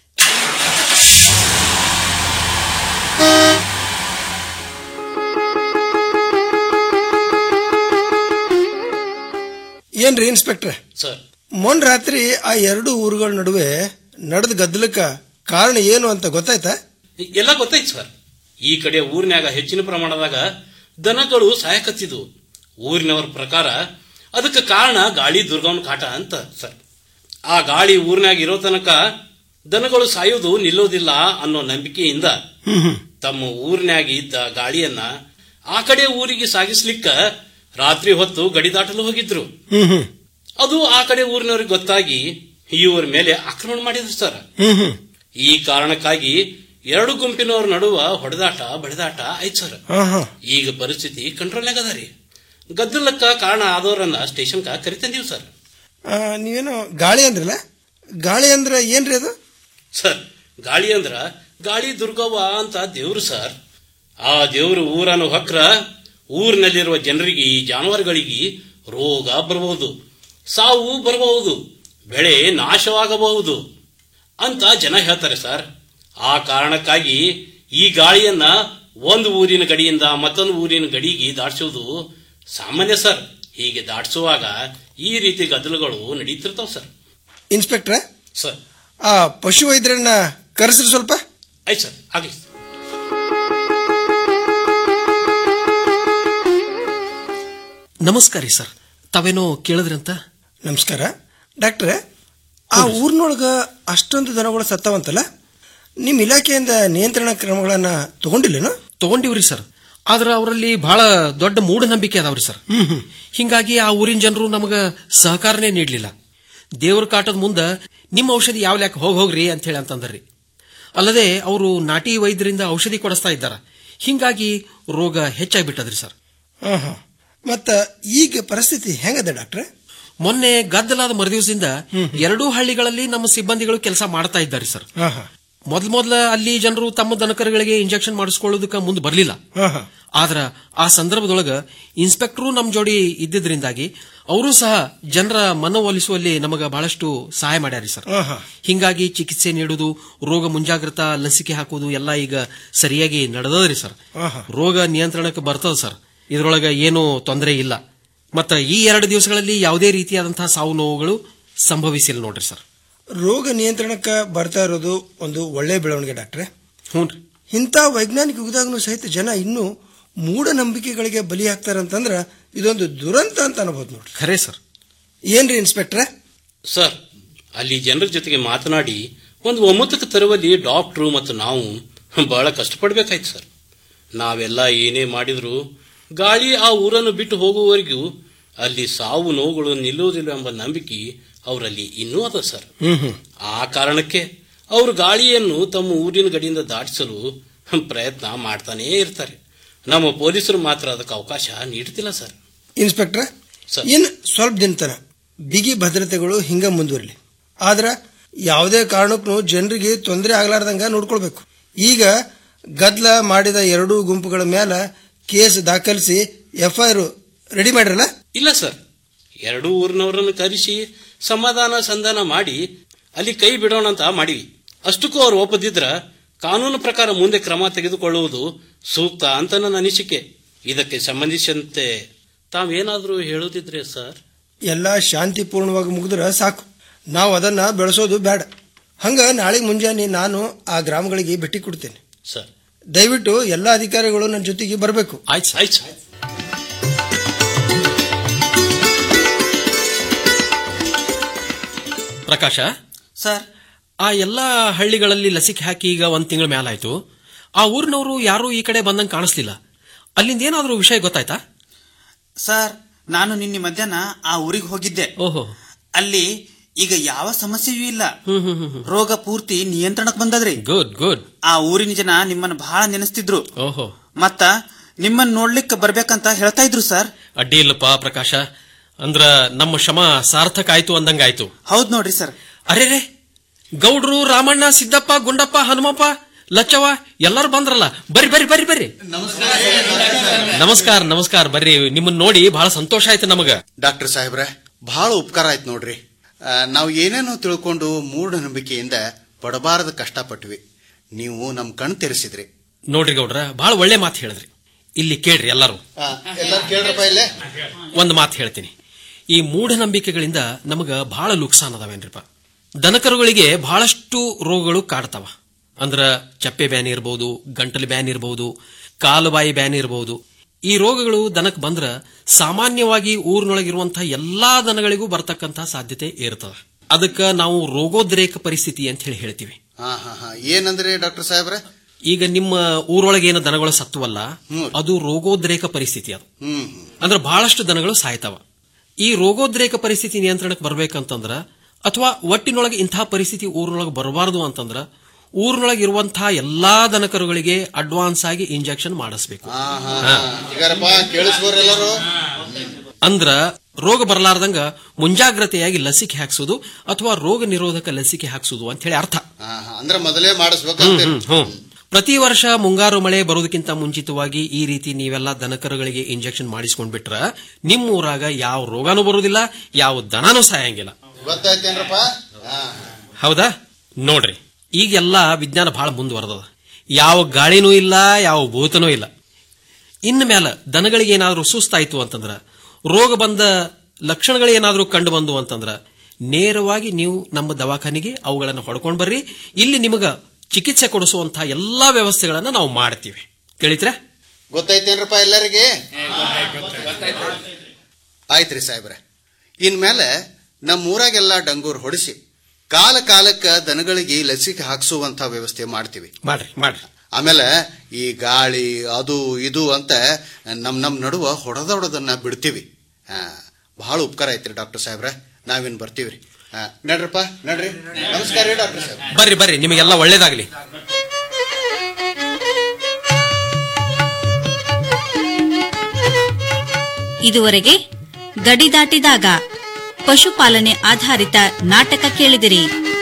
ಏನ್ರಿ ಇನ್ಸ್ಪೆಕ್ಟ್ರೆ ಸರ್ ಮೊನ್ ರಾತ್ರಿ ಆ ಎರಡು ಊರುಗಳ ನಡುವೆ ನಡೆದ ಗದ್ದಲಕ್ಕ ಕಾರಣ ಏನು ಅಂತ ಗೊತ್ತಾಯ್ತಾ ಎಲ್ಲ ಗೊತ್ತೈತ್ ಸರ್ ಈ ಕಡೆ ಊರಿನ್ಯಾಗ ಹೆಚ್ಚಿನ ಪ್ರಮಾಣದಾಗ ದನಗಳು ಸಾಯಕತ್ತಿದ್ವು ಊರಿನವರ ಪ್ರಕಾರ ಅದಕ್ಕೆ ಕಾರಣ ಗಾಳಿ ದುರ್ಗವನ ಕಾಟ ಅಂತ ಸರ್ ಆ ಗಾಳಿ ಊರಿನಾಗ ಇರೋ ತನಕ ದನಗಳು ಸಾಯುವುದು ನಿಲ್ಲೋದಿಲ್ಲ ಅನ್ನೋ ನಂಬಿಕೆಯಿಂದ ತಮ್ಮ ಊರಿನಾಗ ಇದ್ದ ಗಾಳಿಯನ್ನ ಆ ಕಡೆ ಊರಿಗೆ ಸಾಗಿಸ್ಲಿಕ್ಕ ರಾತ್ರಿ ಹೊತ್ತು ಗಡಿ ದಾಟಲು ಹೋಗಿದ್ರು ಹ್ಮ್ ಹ್ಮ್ ಅದು ಆ ಕಡೆ ಊರಿನವ್ರಿಗೆ ಗೊತ್ತಾಗಿ ಇವರ ಮೇಲೆ ಆಕ್ರಮಣ ಮಾಡಿದ್ರು ಸರ್ ಹ್ಮ್ ಹ್ಮ್ ಈ ಕಾರಣಕ್ಕಾಗಿ ಎರಡು ಗುಂಪಿನವ್ರ ನಡುವ ಹೊಡೆದಾಟ ಬಡಿದಾಟ ಆಯ್ತು ಸರ್ ಹಾ ಹಾ ಈಗ ಪರಿಸ್ಥಿತಿ ಕಂಟ್ರೋಲ್ನಾಗ ಅದ ರೀ ಗದ್ದಲಕ್ಕ ಕಾರಣ ಆದವರನ್ನ ಸ್ಟೇಷನ್ಕ ಕರಿತಂದೀವಿ ಸರ್ ಆ, ನೀವೇನೋ ಗಾಳಿ ಅಂದ್ರಲ್ಲ ಗಾಳಿ ಅಂದ್ರೆ ಏನ್ರಿ ಅದು ಸರ್ ಗಾಳಿ ಅಂದ್ರ ಗಾಳಿ ದುರ್ಗವ್ವ ಅಂತ ದೇವ್ರು ಸರ್ ಆ ದೇವ್ರು ಊರನ್ನು ಹೊಕ್ರ ಊರಿನಲ್ಲಿರುವ ಜನರಿಗೆ ಜಾನುವಾರುಗಳಿಗೆ ರೋಗ ಬರಬಹುದು ಸಾವು ಬರಬಹುದು ಬೆಳೆ ನಾಶವಾಗಬಹುದು ಅಂತ ಜನ ಹೇಳ್ತಾರೆ ಸರ್ ಆ ಕಾರಣಕ್ಕಾಗಿ ಈ ಗಾಳಿಯನ್ನ ಒಂದು ಊರಿನ ಗಡಿಯಿಂದ ಮತ್ತೊಂದು ಊರಿನ ಗಡಿಗೆ ದಾಟಿಸುವುದು ಸಾಮಾನ್ಯ ಸರ್ ಹೀಗೆ ದಾಟಿಸುವಾಗ ಈ ರೀತಿ ಗದ್ದಲಗಳು ನಡೀತಿರ್ತಾವ ಸರ್ ಇನ್ಸ್ಪೆಕ್ಟ್ರೆ ಸರ್ ಆ ಪಶು ವೈದ್ಯರನ್ನ ಕರೆಸ್ರಿ ಸ್ವಲ್ಪ ಆಯ್ತು ಸರ್ ಆಗಲಿ ನಮಸ್ಕಾರ ರೀ ಸರ್ ತಾವೇನೋ ಕೇಳಿದ್ರಂತ ನಮಸ್ಕಾರ ಡಾಕ್ಟ್ರೆ ಆ ಊರಿನೊಳಗ ಅಷ್ಟೊಂದು ದನಗಳು ಸತ್ತವಂತಲ್ಲ ನಿಮ್ಮ ಇಲಾಖೆಯಿಂದ ನಿಯಂತ್ರಣ ಕ್ರಮಗಳನ್ನ ತಗೊಂಡಿಲ್ಲೇನು ತಗೊಂಡಿವ್ರಿ ಸರ್ ಆದ್ರ ಅವರಲ್ಲಿ ಬಹಳ ದೊಡ್ಡ ಮೂಢನಂಬಿಕೆ ಅದಾವ್ರಿ ಸರ್ ಹಿಂಗಾಗಿ ಆ ಊರಿನ ಜನರು ನಮಗ ಸಹಕಾರನೇ ನೀಡ್ಲಿಲ್ಲ ದೇವ್ರ ಕಾಟದ ಮುಂದ ನಿಮ್ಮ ಔಷಧಿ ಯಾವ ಲೆಕ್ಕ ಹೋಗ್ ಹೋಗ್ರಿ ಅಂತ ಹೇಳಿ ಅಂತಂದ್ರಿ ಅಲ್ಲದೆ ಅವರು ನಾಟಿ ವೈದ್ಯರಿಂದ ಔಷಧಿ ಕೊಡಿಸ್ತಾ ಇದ್ದಾರ ಹಿಂಗಾಗಿ ರೋಗ ಹೆಚ್ಚಾಗ್ಬಿಟ್ಟದ್ರಿ ಸರ್ ಹಾ ಹಾ ಮತ್ತ ಈಗ ಪರಿಸ್ಥಿತಿ ಹೆಂಗದ ಡಾಕ್ಟ್ರೆ ಮೊನ್ನೆ ಗದ್ದಲಾದ ಮರುದಿವಸದಿಂದ ಎರಡೂ ಹಳ್ಳಿಗಳಲ್ಲಿ ನಮ್ಮ ಸಿಬ್ಬಂದಿಗಳು ಕೆಲಸ ಮಾಡ್ತಾ ಇದ್ದಾರೆ ಸರ್ ಹಾ ಹಾ ಮೊದ್ಲ ಮೊದ್ಲ ಅಲ್ಲಿ ಜನರು ತಮ್ಮ ದನಕರುಗಳಿಗೆ ಇಂಜೆಕ್ಷನ್ ಮಾಡಿಸ್ಕೊಳ್ಳೋದಕ್ಕೆ ಮುಂದೆ ಬರಲಿಲ್ಲ ಹಾ ಹಾ ಆದ್ರ ಆ ಸಂದರ್ಭದೊಳಗ ಇನ್ಸ್ಪೆಕ್ಟರ್ ನಮ್ ಜೋಡಿ ಇದ್ದಿದ್ರಿಂದಾಗಿ ಅವರು ಸಹ ಜನರ ಮನವೊಲಿಸುವಲ್ಲಿ ನಮಗ ಬಹಳಷ್ಟು ಸಹಾಯ ಮಾಡ್ಯಾರಿ ಸರ್ ಹಾ ಹಾ ಹಿಂಗಾಗಿ ಚಿಕಿತ್ಸೆ ನೀಡುವುದು ರೋಗ ಮುಂಜಾಗ್ರತಾ ಲಸಿಕೆ ಹಾಕುವುದು ಎಲ್ಲ ಈಗ ಸರಿಯಾಗಿ ನಡೆದದ್ರಿ ಸರ್ ಹಾ ಹಾ ರೋಗ ನಿಯಂತ್ರಣಕ್ಕೆ ಬರ್ತದ ಸರ್ ಇದರೊಳಗ ಏನೂ ತೊಂದರೆ ಇಲ್ಲ ಮತ್ತ ಈ ಎರಡು ದಿವಸಗಳಲ್ಲಿ ಯಾವುದೇ ರೀತಿಯಾದಂತಹ ಸಾವು ನೋವುಗಳು ಸಂಭವಿಸಿಲ್ಲ ನೋಡ್ರಿ ಸರ್ ರೋಗ ನಿಯಂತ್ರಣಕ್ಕೆ ಬರ್ತಾ ಇರೋದು ಒಂದು ಒಳ್ಳೆ ಬೆಳವಣಿಗೆ ಡಾಕ್ಟ್ರೆ ಹ್ಞೂನ್ರಿ ಇಂಥ ವೈಜ್ಞಾನಿಕ ಯುಗದಾಗೂ ಸಹಿತ ಜನ ಇನ್ನೂ ಮೂಢನಂಬಿಕೆಗಳಿಗೆ ಬಲಿ ಆಗ್ತಾರಂತಂದ್ರ ಇದೊಂದು ದುರಂತ ಅಂತ ಅನ್ಬೋದು ನೋಡ್ರಿ ಖರೇ ಸರ್ ಏನ್ರಿ ಇನ್ಸ್ಪೆಕ್ಟ್ರೆ ಸರ್ ಅಲ್ಲಿ ಜನರ ಜೊತೆಗೆ ಮಾತನಾಡಿ ಒಂದು ಒಮ್ಮತಕ್ಕೆ ತರುವಲ್ಲಿ ಡಾಕ್ಟ್ರು ಮತ್ತು ನಾವು ಬಹಳ ಕಷ್ಟಪಡ್ಬೇಕಾಯ್ತು ಸರ್ ನಾವೆಲ್ಲ ಏನೇ ಮಾಡಿದ್ರು ಗಾಳಿ ಆ ಊರನ್ನು ಬಿಟ್ಟು ಹೋಗುವವರೆಗೂ ಅಲ್ಲಿ ಸಾವು ನೋವುಗಳು ನಿಲ್ಲುವುದಿಲ್ಲ ಎಂಬ ನಂಬಿಕೆ ಅವರಲ್ಲಿ ಇನ್ನೂ ಅದ ಸರ್ ಹ್ಮ್ ಹ್ಮ್ ಆ ಕಾರಣಕ್ಕೆ ಅವರು ಗಾಳಿಯನ್ನು ತಮ್ಮ ಊರಿನ ಗಡಿಯಿಂದ ದಾಟಿಸಲು ಪ್ರಯತ್ನ ಮಾಡ್ತಾನೇ ಇರ್ತಾರೆ ನಮ್ಮ ಪೊಲೀಸರು ಮಾತ್ರ ಅದಕ್ಕೆ ಅವಕಾಶ ನೀಡ್ತಿಲ್ಲ ಸರ್ ಇನ್ಸ್ಪೆಕ್ಟ್ರೆ ಸರ್. ಇನ್ ಸ್ವಲ್ಪ ದಿನ ತನ ಬಿಗಿ ಭದ್ರತೆಗಳು ಹಿಂಗ ಮುಂದುವರಲಿ ಆದ್ರ ಯಾವುದೇ ಕಾರಣಕ್ಕೂ ಜನರಿಗೆ ತೊಂದರೆ ಆಗ್ಲಾರ್ದಂಗ ನೋಡ್ಕೊಳ್ಬೇಕು ಈಗ ಗದ್ಲ ಮಾಡಿದ ಎರಡೂ ಗುಂಪುಗಳ ಮೇಲೆ ಕೇಸ್ ದಾಖಲಿಸಿ ಎಫ್ಐಆರ್ ರೆಡಿ ಮಾಡಿರಲ್ಲ ಇಲ್ಲ ಸರ್ ಎರಡೂ ಊರಿನವರನ್ನು ಕರೆಸಿ ಸಮಾಧಾನ ಸಂಧಾನ ಮಾಡಿ ಅಲ್ಲಿ ಕೈ ಬಿಡೋಣ ಅಂತ ಮಾಡಿವಿ ಅಷ್ಟಕ್ಕೂ ಅವ್ರು ಒಪ್ಪದಿದ್ರ ಕಾನೂನು ಪ್ರಕಾರ ಮುಂದೆ ಕ್ರಮ ತೆಗೆದುಕೊಳ್ಳುವುದು ಸೂಕ್ತ ಅಂತ ನನ್ನ ಅನಿಸಿಕೆ ಇದಕ್ಕೆ ಸಂಬಂಧಿಸಿದಂತೆ ತಾವೇನಾದರೂ ಹೇಳುದಿದ್ರೆ ಸರ್ ಎಲ್ಲ ಶಾಂತಿಪೂರ್ಣವಾಗಿ ಮುಗಿದ್ರೆ ಸಾಕು ನಾವು ಅದನ್ನ ಬೆಳೆಸೋದು ಬೇಡ ಹಂಗ ನಾಳೆ ಮುಂಜಾನೆ ನಾನು ಆ ಗ್ರಾಮಗಳಿಗೆ ಭೇಟಿ ಕೊಡ್ತೇನೆ ಸರ್ ದಯವಿಟ್ಟು ಎಲ್ಲ ಅಧಿಕಾರಿಗಳು ನನ್ನ ಜೊತೆಗೆ ಬರಬೇಕು ಆಯ್ತು ಆಯ್ತು ಪ್ರಕಾಶ ಸರ್ ಆ ಎಲ್ಲಾ ಹಳ್ಳಿಗಳಲ್ಲಿ ಲಸಿಕೆ ಹಾಕಿ ಈಗ ಒಂದ್ ತಿಂಗಳ ಮೇಲಾಯ್ತು ಆ ಊರಿನವರು ಯಾರೂ ಈ ಕಡೆ ಬಂದಂಗೆ ಕಾಣಿಸ್ಲಿಲ್ಲ ಅಲ್ಲಿಂದ ಏನಾದ್ರೂ ವಿಷಯ ಗೊತ್ತಾಯ್ತಾ ಸರ್ ನಾನು ನಿನ್ನೆ ಮಧ್ಯಾಹ್ನ ಆ ಊರಿಗೆ ಹೋಗಿದ್ದೆ ಓಹೋ ಅಲ್ಲಿ ಈಗ ಯಾವ ಸಮಸ್ಯೆಯೂ ಇಲ್ಲ ರೋಗ ಪೂರ್ತಿ ನಿಯಂತ್ರಣಕ್ಕೆ ಬಂದದ್ರಿ ಗುಡ್ ಗುಡ್ ಆ ಊರಿನ ಜನ ನಿಮ್ಮನ್ನ ಬಹಳ ನೆನೆಸ್ತಿದ್ರು ಓಹೋ ಮತ್ತ ನಿಮ್ಮನ್ನ ನೋಡ್ಲಿಕ್ಕೆ ಬರ್ಬೇಕಂತ ಹೇಳ್ತಾ ಇದ್ರು ಸರ್ ಅಡ್ಡಿ ಇಲ್ಲಪ್ಪ ಪ್ರಕಾಶ ಅಂದ್ರ ನಮ್ಮ ಶ್ರಮ ಸಾರ್ಥಕ ಆಯ್ತು ಅಂದಂಗಾಯ್ತು ಹೌದ್ ನೋಡ್ರಿ ಸರ್ ಅರೆ ರೇ ಗೌಡ್ರು ರಾಮಣ್ಣ ಸಿದ್ದಪ್ಪ ಗುಂಡಪ್ಪ ಹನುಮಪ್ಪ ಲಚ್ಚವ ಎಲ್ಲರೂ ಬಂದ್ರಲ್ಲ ಬರ್ರಿ ಬರ್ರಿ ಬರ್ರಿ ಬರ್ರಿ ನಮಸ್ಕಾರ ನಮಸ್ಕಾರ ಬರ್ರಿ ನಿಮ್ಮನ್ನ ನೋಡಿ ಬಹಳ ಸಂತೋಷ ಆಯ್ತು ನಮಗ ಡಾಕ್ಟರ್ ಸಾಹೇಬ್ರೆ ಬಹಳ ಉಪಕಾರ ಆಯ್ತು ನೋಡ್ರಿ ಆ, ನಾವು ಏನೇನೋ ತಿಳ್ಕೊಂಡು ಮೂಢನಂಬಿಕೆಯಿಂದ ಪಡಬಾರದ ಕಷ್ಟಪಟ್ವಿ ನೀವು ನಮ್ ಕಣ್ ತೆರೆಸಿದ್ರಿ ನೋಡ್ರಿ ಗೌಡ್ರ ಬಹಳ ಒಳ್ಳೆ ಮಾತು ಹೇಳಿದ್ರಿ ಇಲ್ಲಿ ಕೇಳ್ರಿ ಎಲ್ಲರೂ ಎಲ್ಲರೂ ಕೇಳ್ರಪ್ಪ ಇಲ್ಲೇ ಒಂದು ಮಾತು ಹೇಳ್ತೀನಿ ಈ ಮೂಢನಂಬಿಕೆಗಳಿಂದ ನಮಗ ಬಹಳ ಲುಕ್ಸಾನ್ ಅದಾವೇನ್ರಿಪ್ಪ ದನಕರುಗಳಿಗೆ ಬಹಳಷ್ಟು ರೋಗಗಳು ಕಾಡ್ತಾವ ಅಂದ್ರ ಚಪ್ಪೆ ಬ್ಯಾನಿ ಇರಬಹುದು ಗಂಟಲು ಬ್ಯಾನಿ ಇರಬಹುದು ಕಾಲುಬಾಯಿ ಬ್ಯಾನಿ ಇರಬಹುದು ಈ ರೋಗಗಳು ದನಕ್ಕೆ ಬಂದ್ರ ಸಾಮಾನ್ಯವಾಗಿ ಊರಿನೊಳಗಿರುವಂತಹ ಎಲ್ಲಾ ದನಗಳಿಗೂ ಬರ್ತಕ್ಕಂತಹ ಸಾಧ್ಯತೆ ಇರ್ತದೆ ಅದಕ್ಕ ನಾವು ರೋಗೋದ್ರೇಕ ಪರಿಸ್ಥಿತಿ ಅಂತ ಹೇಳಿ ಹೇಳ್ತೀವಿ ಹಾ ಹಾ ಹಾ ಏನಂದ್ರಿ ಡಾಕ್ಟರ್ ಸಾಹೇಬ್ರೆ ಈಗ ನಿಮ್ಮ ಊರೊಳಗೆ ಏನು ದನಗಳು ಸತ್ತುವಲ್ಲ ಅದು ರೋಗೋದ್ರೇಕ ಪರಿಸ್ಥಿತಿ ಅದು ಹ್ಮ್ ಅಂದ್ರೆ ಬಹಳಷ್ಟು ದನಗಳು ಸಾಯ್ತಾವ ಈ ರೋಗೋದ್ರೇಕ ಪರಿಸ್ಥಿತಿ ನಿಯಂತ್ರಣಕ್ಕೆ ಬರ್ಬೇಕಂತಂದ್ರ ಅಥವಾ ಒಟ್ಟಿನೊಳಗೆ ಇಂತಹ ಪರಿಸ್ಥಿತಿ ಊರಿನೊಳಗೆ ಬರಬಾರದು ಅಂತಂದ್ರ ಊರಿನೊಳಗೆ ಇರುವಂತಹ ಎಲ್ಲಾ ದನಕರುಗಳಿಗೆ ಅಡ್ವಾನ್ಸ್ ಆಗಿ ಇಂಜೆಕ್ಷನ್ ಮಾಡಿಸ್ಬೇಕು ಹಾ ಹಾ ಹಾ. ಈಗಾರಪ್ಪ ಕೇಳಿಸ್ಬೋರ್ ಎಲ್ಲರೂ ಅಂದ್ರ ರೋಗ ಬರಲಾರ್ದಂಗ ಮುಂಜಾಗ್ರತೆಯಾಗಿ ಲಸಿಕೆ ಹಾಕ್ಸೋದು ಅಥವಾ ರೋಗ ನಿರೋಧಕ ಲಸಿಕೆ ಹಾಕ್ಸೋದು ಅಂತ ಹೇಳಿ ಅರ್ಥ ಹಾ ಹಾ ಅಂದ್ರೆ ಮೊದಲೇ ಮಾಡಿಸ್ಬೇಕಂತ ಹ್ಮ್, ಹ್ಮ್. ಪ್ರತಿ ವರ್ಷ ಮುಂಗಾರು ಮಳೆ ಬರೋದಕ್ಕಿಂತ ಮುಂಚಿತವಾಗಿ ಈ ರೀತಿ ನೀವೆಲ್ಲ ದನಕರುಗಳಿಗೆ ಇಂಜೆಕ್ಷನ್ ಮಾಡಿಸ್ಕೊಂಡ್ಬಿಟ್ರ ನಿಮ್ಮ ಊರಾಗ ಯಾವ ರೋಗಾನೂ ಬರುವುದಿಲ್ಲ ಯಾವ ದನನೂ ಸಾಯಂಗಿಲ್ಲ ಗೊತ್ತಾಯ್ತೇನ್ರಪ್ಪ ಹಾ ಹೌದಾ ನೋಡ್ರಿ ಈಗೆಲ್ಲ ವಿಜ್ಞಾನ ಬಹಳ ಮುಂದುವರೆದದ ಯಾವ ಗಾಳಿನೂ ಇಲ್ಲ ಯಾವ ಭೂತನೂ ಇಲ್ಲ ಇನ್ನು ಮ್ಯಾಲ ದನಗಳಿಗೆ ಏನಾದ್ರೂ ಸುಸ್ತಾಯ್ತು ಅಂತಂದ್ರ ರೋಗ ಬಂದ ಲಕ್ಷಣಗಳೇನಾದ್ರೂ ಕಂಡು ಬಂದು ಅಂತಂದ್ರ ನೇರವಾಗಿ ನೀವು ನಮ್ಮ ದವಾಖಾನಿಗೆ ಅವುಗಳನ್ನು ಹೊಡ್ಕೊಂಡ್ ಬರ್ರಿ ಇಲ್ಲಿ ನಿಮಗ ಚಿಕಿತ್ಸೆ ಕೊಡಿಸುವಂತಹ ಎಲ್ಲಾ ವ್ಯವಸ್ಥೆಗಳನ್ನ ನಾವು ಮಾಡ್ತೀವಿ ತಿಳಿತ್ರ ಗೊತ್ತಾಯ್ತೇನ್ರಪ್ಪ ಎಲ್ಲರಿಗೆ ಆಯ್ತ್ರಿ ಸಾಹೇಬ್ರೆ ಇನ್ಮೇಲೆ ನಮ್ಮ ಊರಾಗೆಲ್ಲ ಡಂಗೂರ್ ಹೊಡಿಸಿ ಕಾಲ ಕಾಲಕ್ಕ ದನಗಳಿಗೆ ಲಸಿಕೆ ಹಾಕ್ಸುವಂತ ವ್ಯವಸ್ಥೆ ಮಾಡ್ತೀವಿ ಮಾಡ್ರಿ ಮಾಡ್ರಿ ಆಮೇಲೆ ಈ ಗಾಳಿ ಅದು ಇದು ಅಂತ ನಮ್ ನಮ್ ನಡುವ ಹೊಡೆದೊಡದನ್ನ ಬಿಡ್ತೀವಿ ಹಾ ಬಹಳ ಉಪಕಾರ ಐತ್ರಿ ಡಾಕ್ಟರ್ ಸಾಹೇಬ್ರೆ ನಾವಿನ್ ಬರ್ತೀವ್ರಿ ಹಾ ನಡ್ರಪ್ಪ ನಡ್ರಿ ನಮಸ್ಕಾರ ರೀ ಡಾಕ್ಟರ್ ಸಾಹೇಬ್ ಬರ್ರಿ ಬರ್ರಿ ನಿಮಗೆಲ್ಲ ಒಳ್ಳೇದಾಗ್ಲಿ ಇದುವರೆಗೆ ಗಡಿ ದಾಟಿದಾಗ ಪಶುಪಾಲನೆ ಆಧಾರಿತ ನಾಟಕ ಕೇಳಿದಿರಿ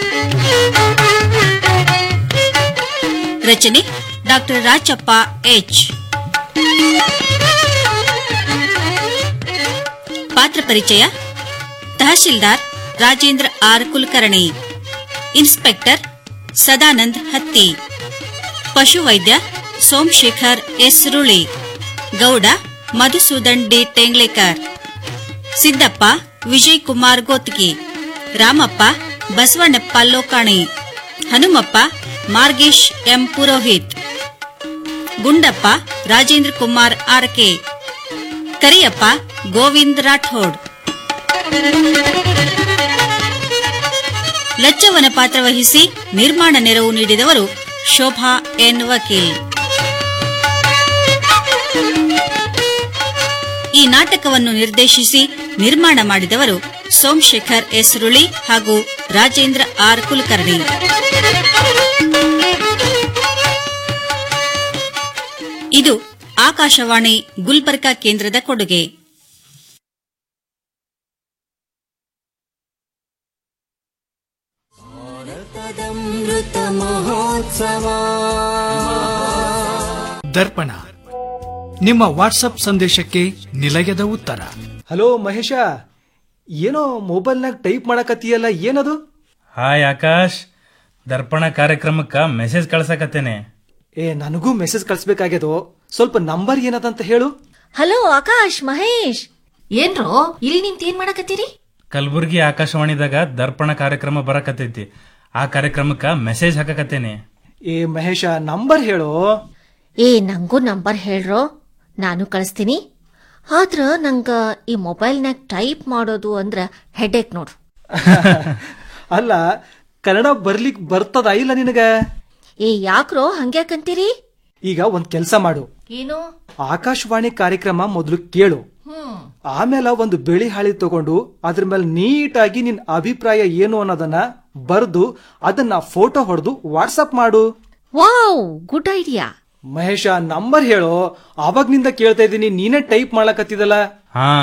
ರಚನೆ ಡಾಕ್ಟರ್ ರಾಚಪ್ಪ ಎಚ್ ಪಾತ್ರ ಪರಿಚಯ ತಹಶೀಲ್ದಾರ್ ರಾಜೇಂದ್ರ ಆರ್ ಕುಲಕರ್ಣಿ ಇನ್ಸ್ಪೆಕ್ಟರ್ ಸದಾನಂದ್ ಹತ್ತಿ ಪಶುವೈದ್ಯ Somashekhar S Ruli Gowda Madhusudan D Tenglekar Siddappa Vijay Kumar Gotgi Ramappa Basavannappa Lokani Hanumappa Margesh M Purohit Gundappa Rajendra Kumar RK Kariyappa Govind Rathod ಲಚ್ಚವನ ಪಾತ್ರ ವಹಿಸಿ ನಿರ್ಮಾಣ ನೆರವು ನೀಡಿದವರು ಶೋಭಾ ಎನ್ ವಕೀಲ್ ಈ ನಾಟಕವನ್ನು ನಿರ್ದೇಶಿಸಿ ನಿರ್ಮಾಣ ಮಾಡಿದವರು ಸೋಮಶೇಖರ್ ಎಸ್ ರುಳಿ ಹಾಗೂ ರಾಜೇಂದ್ರ ಆರ್ ಕುಲಕರ್ಣಿ ಇದು ಆಕಾಶವಾಣಿ ಗುಲ್ಬರ್ಗಾ ಕೇಂದ್ರದ ಕೊಡುಗೆ ದರ್ಪಣ ನಿಮ್ಮ ವಾಟ್ಸಪ್ ಸಂದೇಶಕ್ಕೆ ನಿಲಯದ ಉತ್ತರ ಹಲೋ ಮಹೇಶ ಏನೋ ಮೊಬೈಲ್ನಾಗ ಟೈಪ್ ಮಾಡಕತ್ತೀಯಲ್ಲ ಏನದು ಹಾಯ್ ಆಕಾಶ್ ದರ್ಪಣ ಕಾರ್ಯಕ್ರಮಕ್ಕ ಮೆಸೇಜ್ ಕಳ್ಸಕತ್ತೇನೆ ಏ ನನಗೂ ಮೆಸೇಜ್ ಕಳ್ಸ್ಬೇಕಾಗ್ಯದು ಸ್ವಲ್ಪ ನಂಬರ್ ಏನದಂತ ಹೇಳು ಹಲೋ ಆಕಾಶ್ ಮಹೇಶ್ ಏನ್ರೋ ಇಲ್ಲಿ ನಿಂತ ಏನ್ ಮಾಡಕತ್ತೀರಿ ಕಲಬುರ್ಗಿ ಆಕಾಶವಾಣಿದಾಗ ದರ್ಪಣ ಕಾರ್ಯಕ್ರಮ ಬರಕತ್ತೈತಿ ಆ ಕಾರ್ಯಕ್ರಮಕ್ಕ ಮೆಸೇಜ್ ಹಾಕಕತ್ತೇನೆ ಏ ಮಹೇಶ ನಂಬರ್ ಹೇಳು ಏ ನಂಗೂ ನಂಬರ್ ಹೇಳ್ರೋ ನಾನು ಕಳಿಸ್ತೀನಿ ಆದ್ರ ನಂಗ ಈ ಮೊಬೈಲ್ನಾಗ ಟೈಪ್ ಮಾಡೋದು ಅಂದ್ರ ಹೆಡೇಕ್ ನೋಡು ಅಲ್ಲ ಕನ್ನಡ ಬರ್ಲಿಕ್ ಬರ್ತದ ಇಲ್ಲ ನಿನಗ ಏ ಯಾಕ್ರೋ ಹಂಗ್ಯಾಕಂತೀರಿ ಈಗ ಒಂದ್ ಕೆಲ್ಸ ಮಾಡು ಏನು ಆಕಾಶವಾಣಿ ಕಾರ್ಯಕ್ರಮ ಮೊದಲು ಕೇಳು ಹ್ಮ್ ಆಮೇಲೆ ಒಂದು ಬಿಳಿ ಹಾಳಿ ತಗೊಂಡು ಅದ್ರ ಮೇಲೆ ನೀಟಾಗಿ ನಿನ್ ಅಭಿಪ್ರಾಯ ಏನು ಅನ್ನೋದನ್ನ ಬರ್ದು ಅದನ್ನ ಫೋಟೋ ಹೊಡೆದು ವಾಟ್ಸಪ್ ಮಾಡು wow good idea Mahesha number ಹೇಳು ಆವಾಗ್ನಿಂದ ಕೇಳ್ತಾ ಇದ್ದೀನಿ ನೀನೇ ಟೈಪ್ ಮಾಡಕತ್ತಿದಲ್ಲ ಹಾ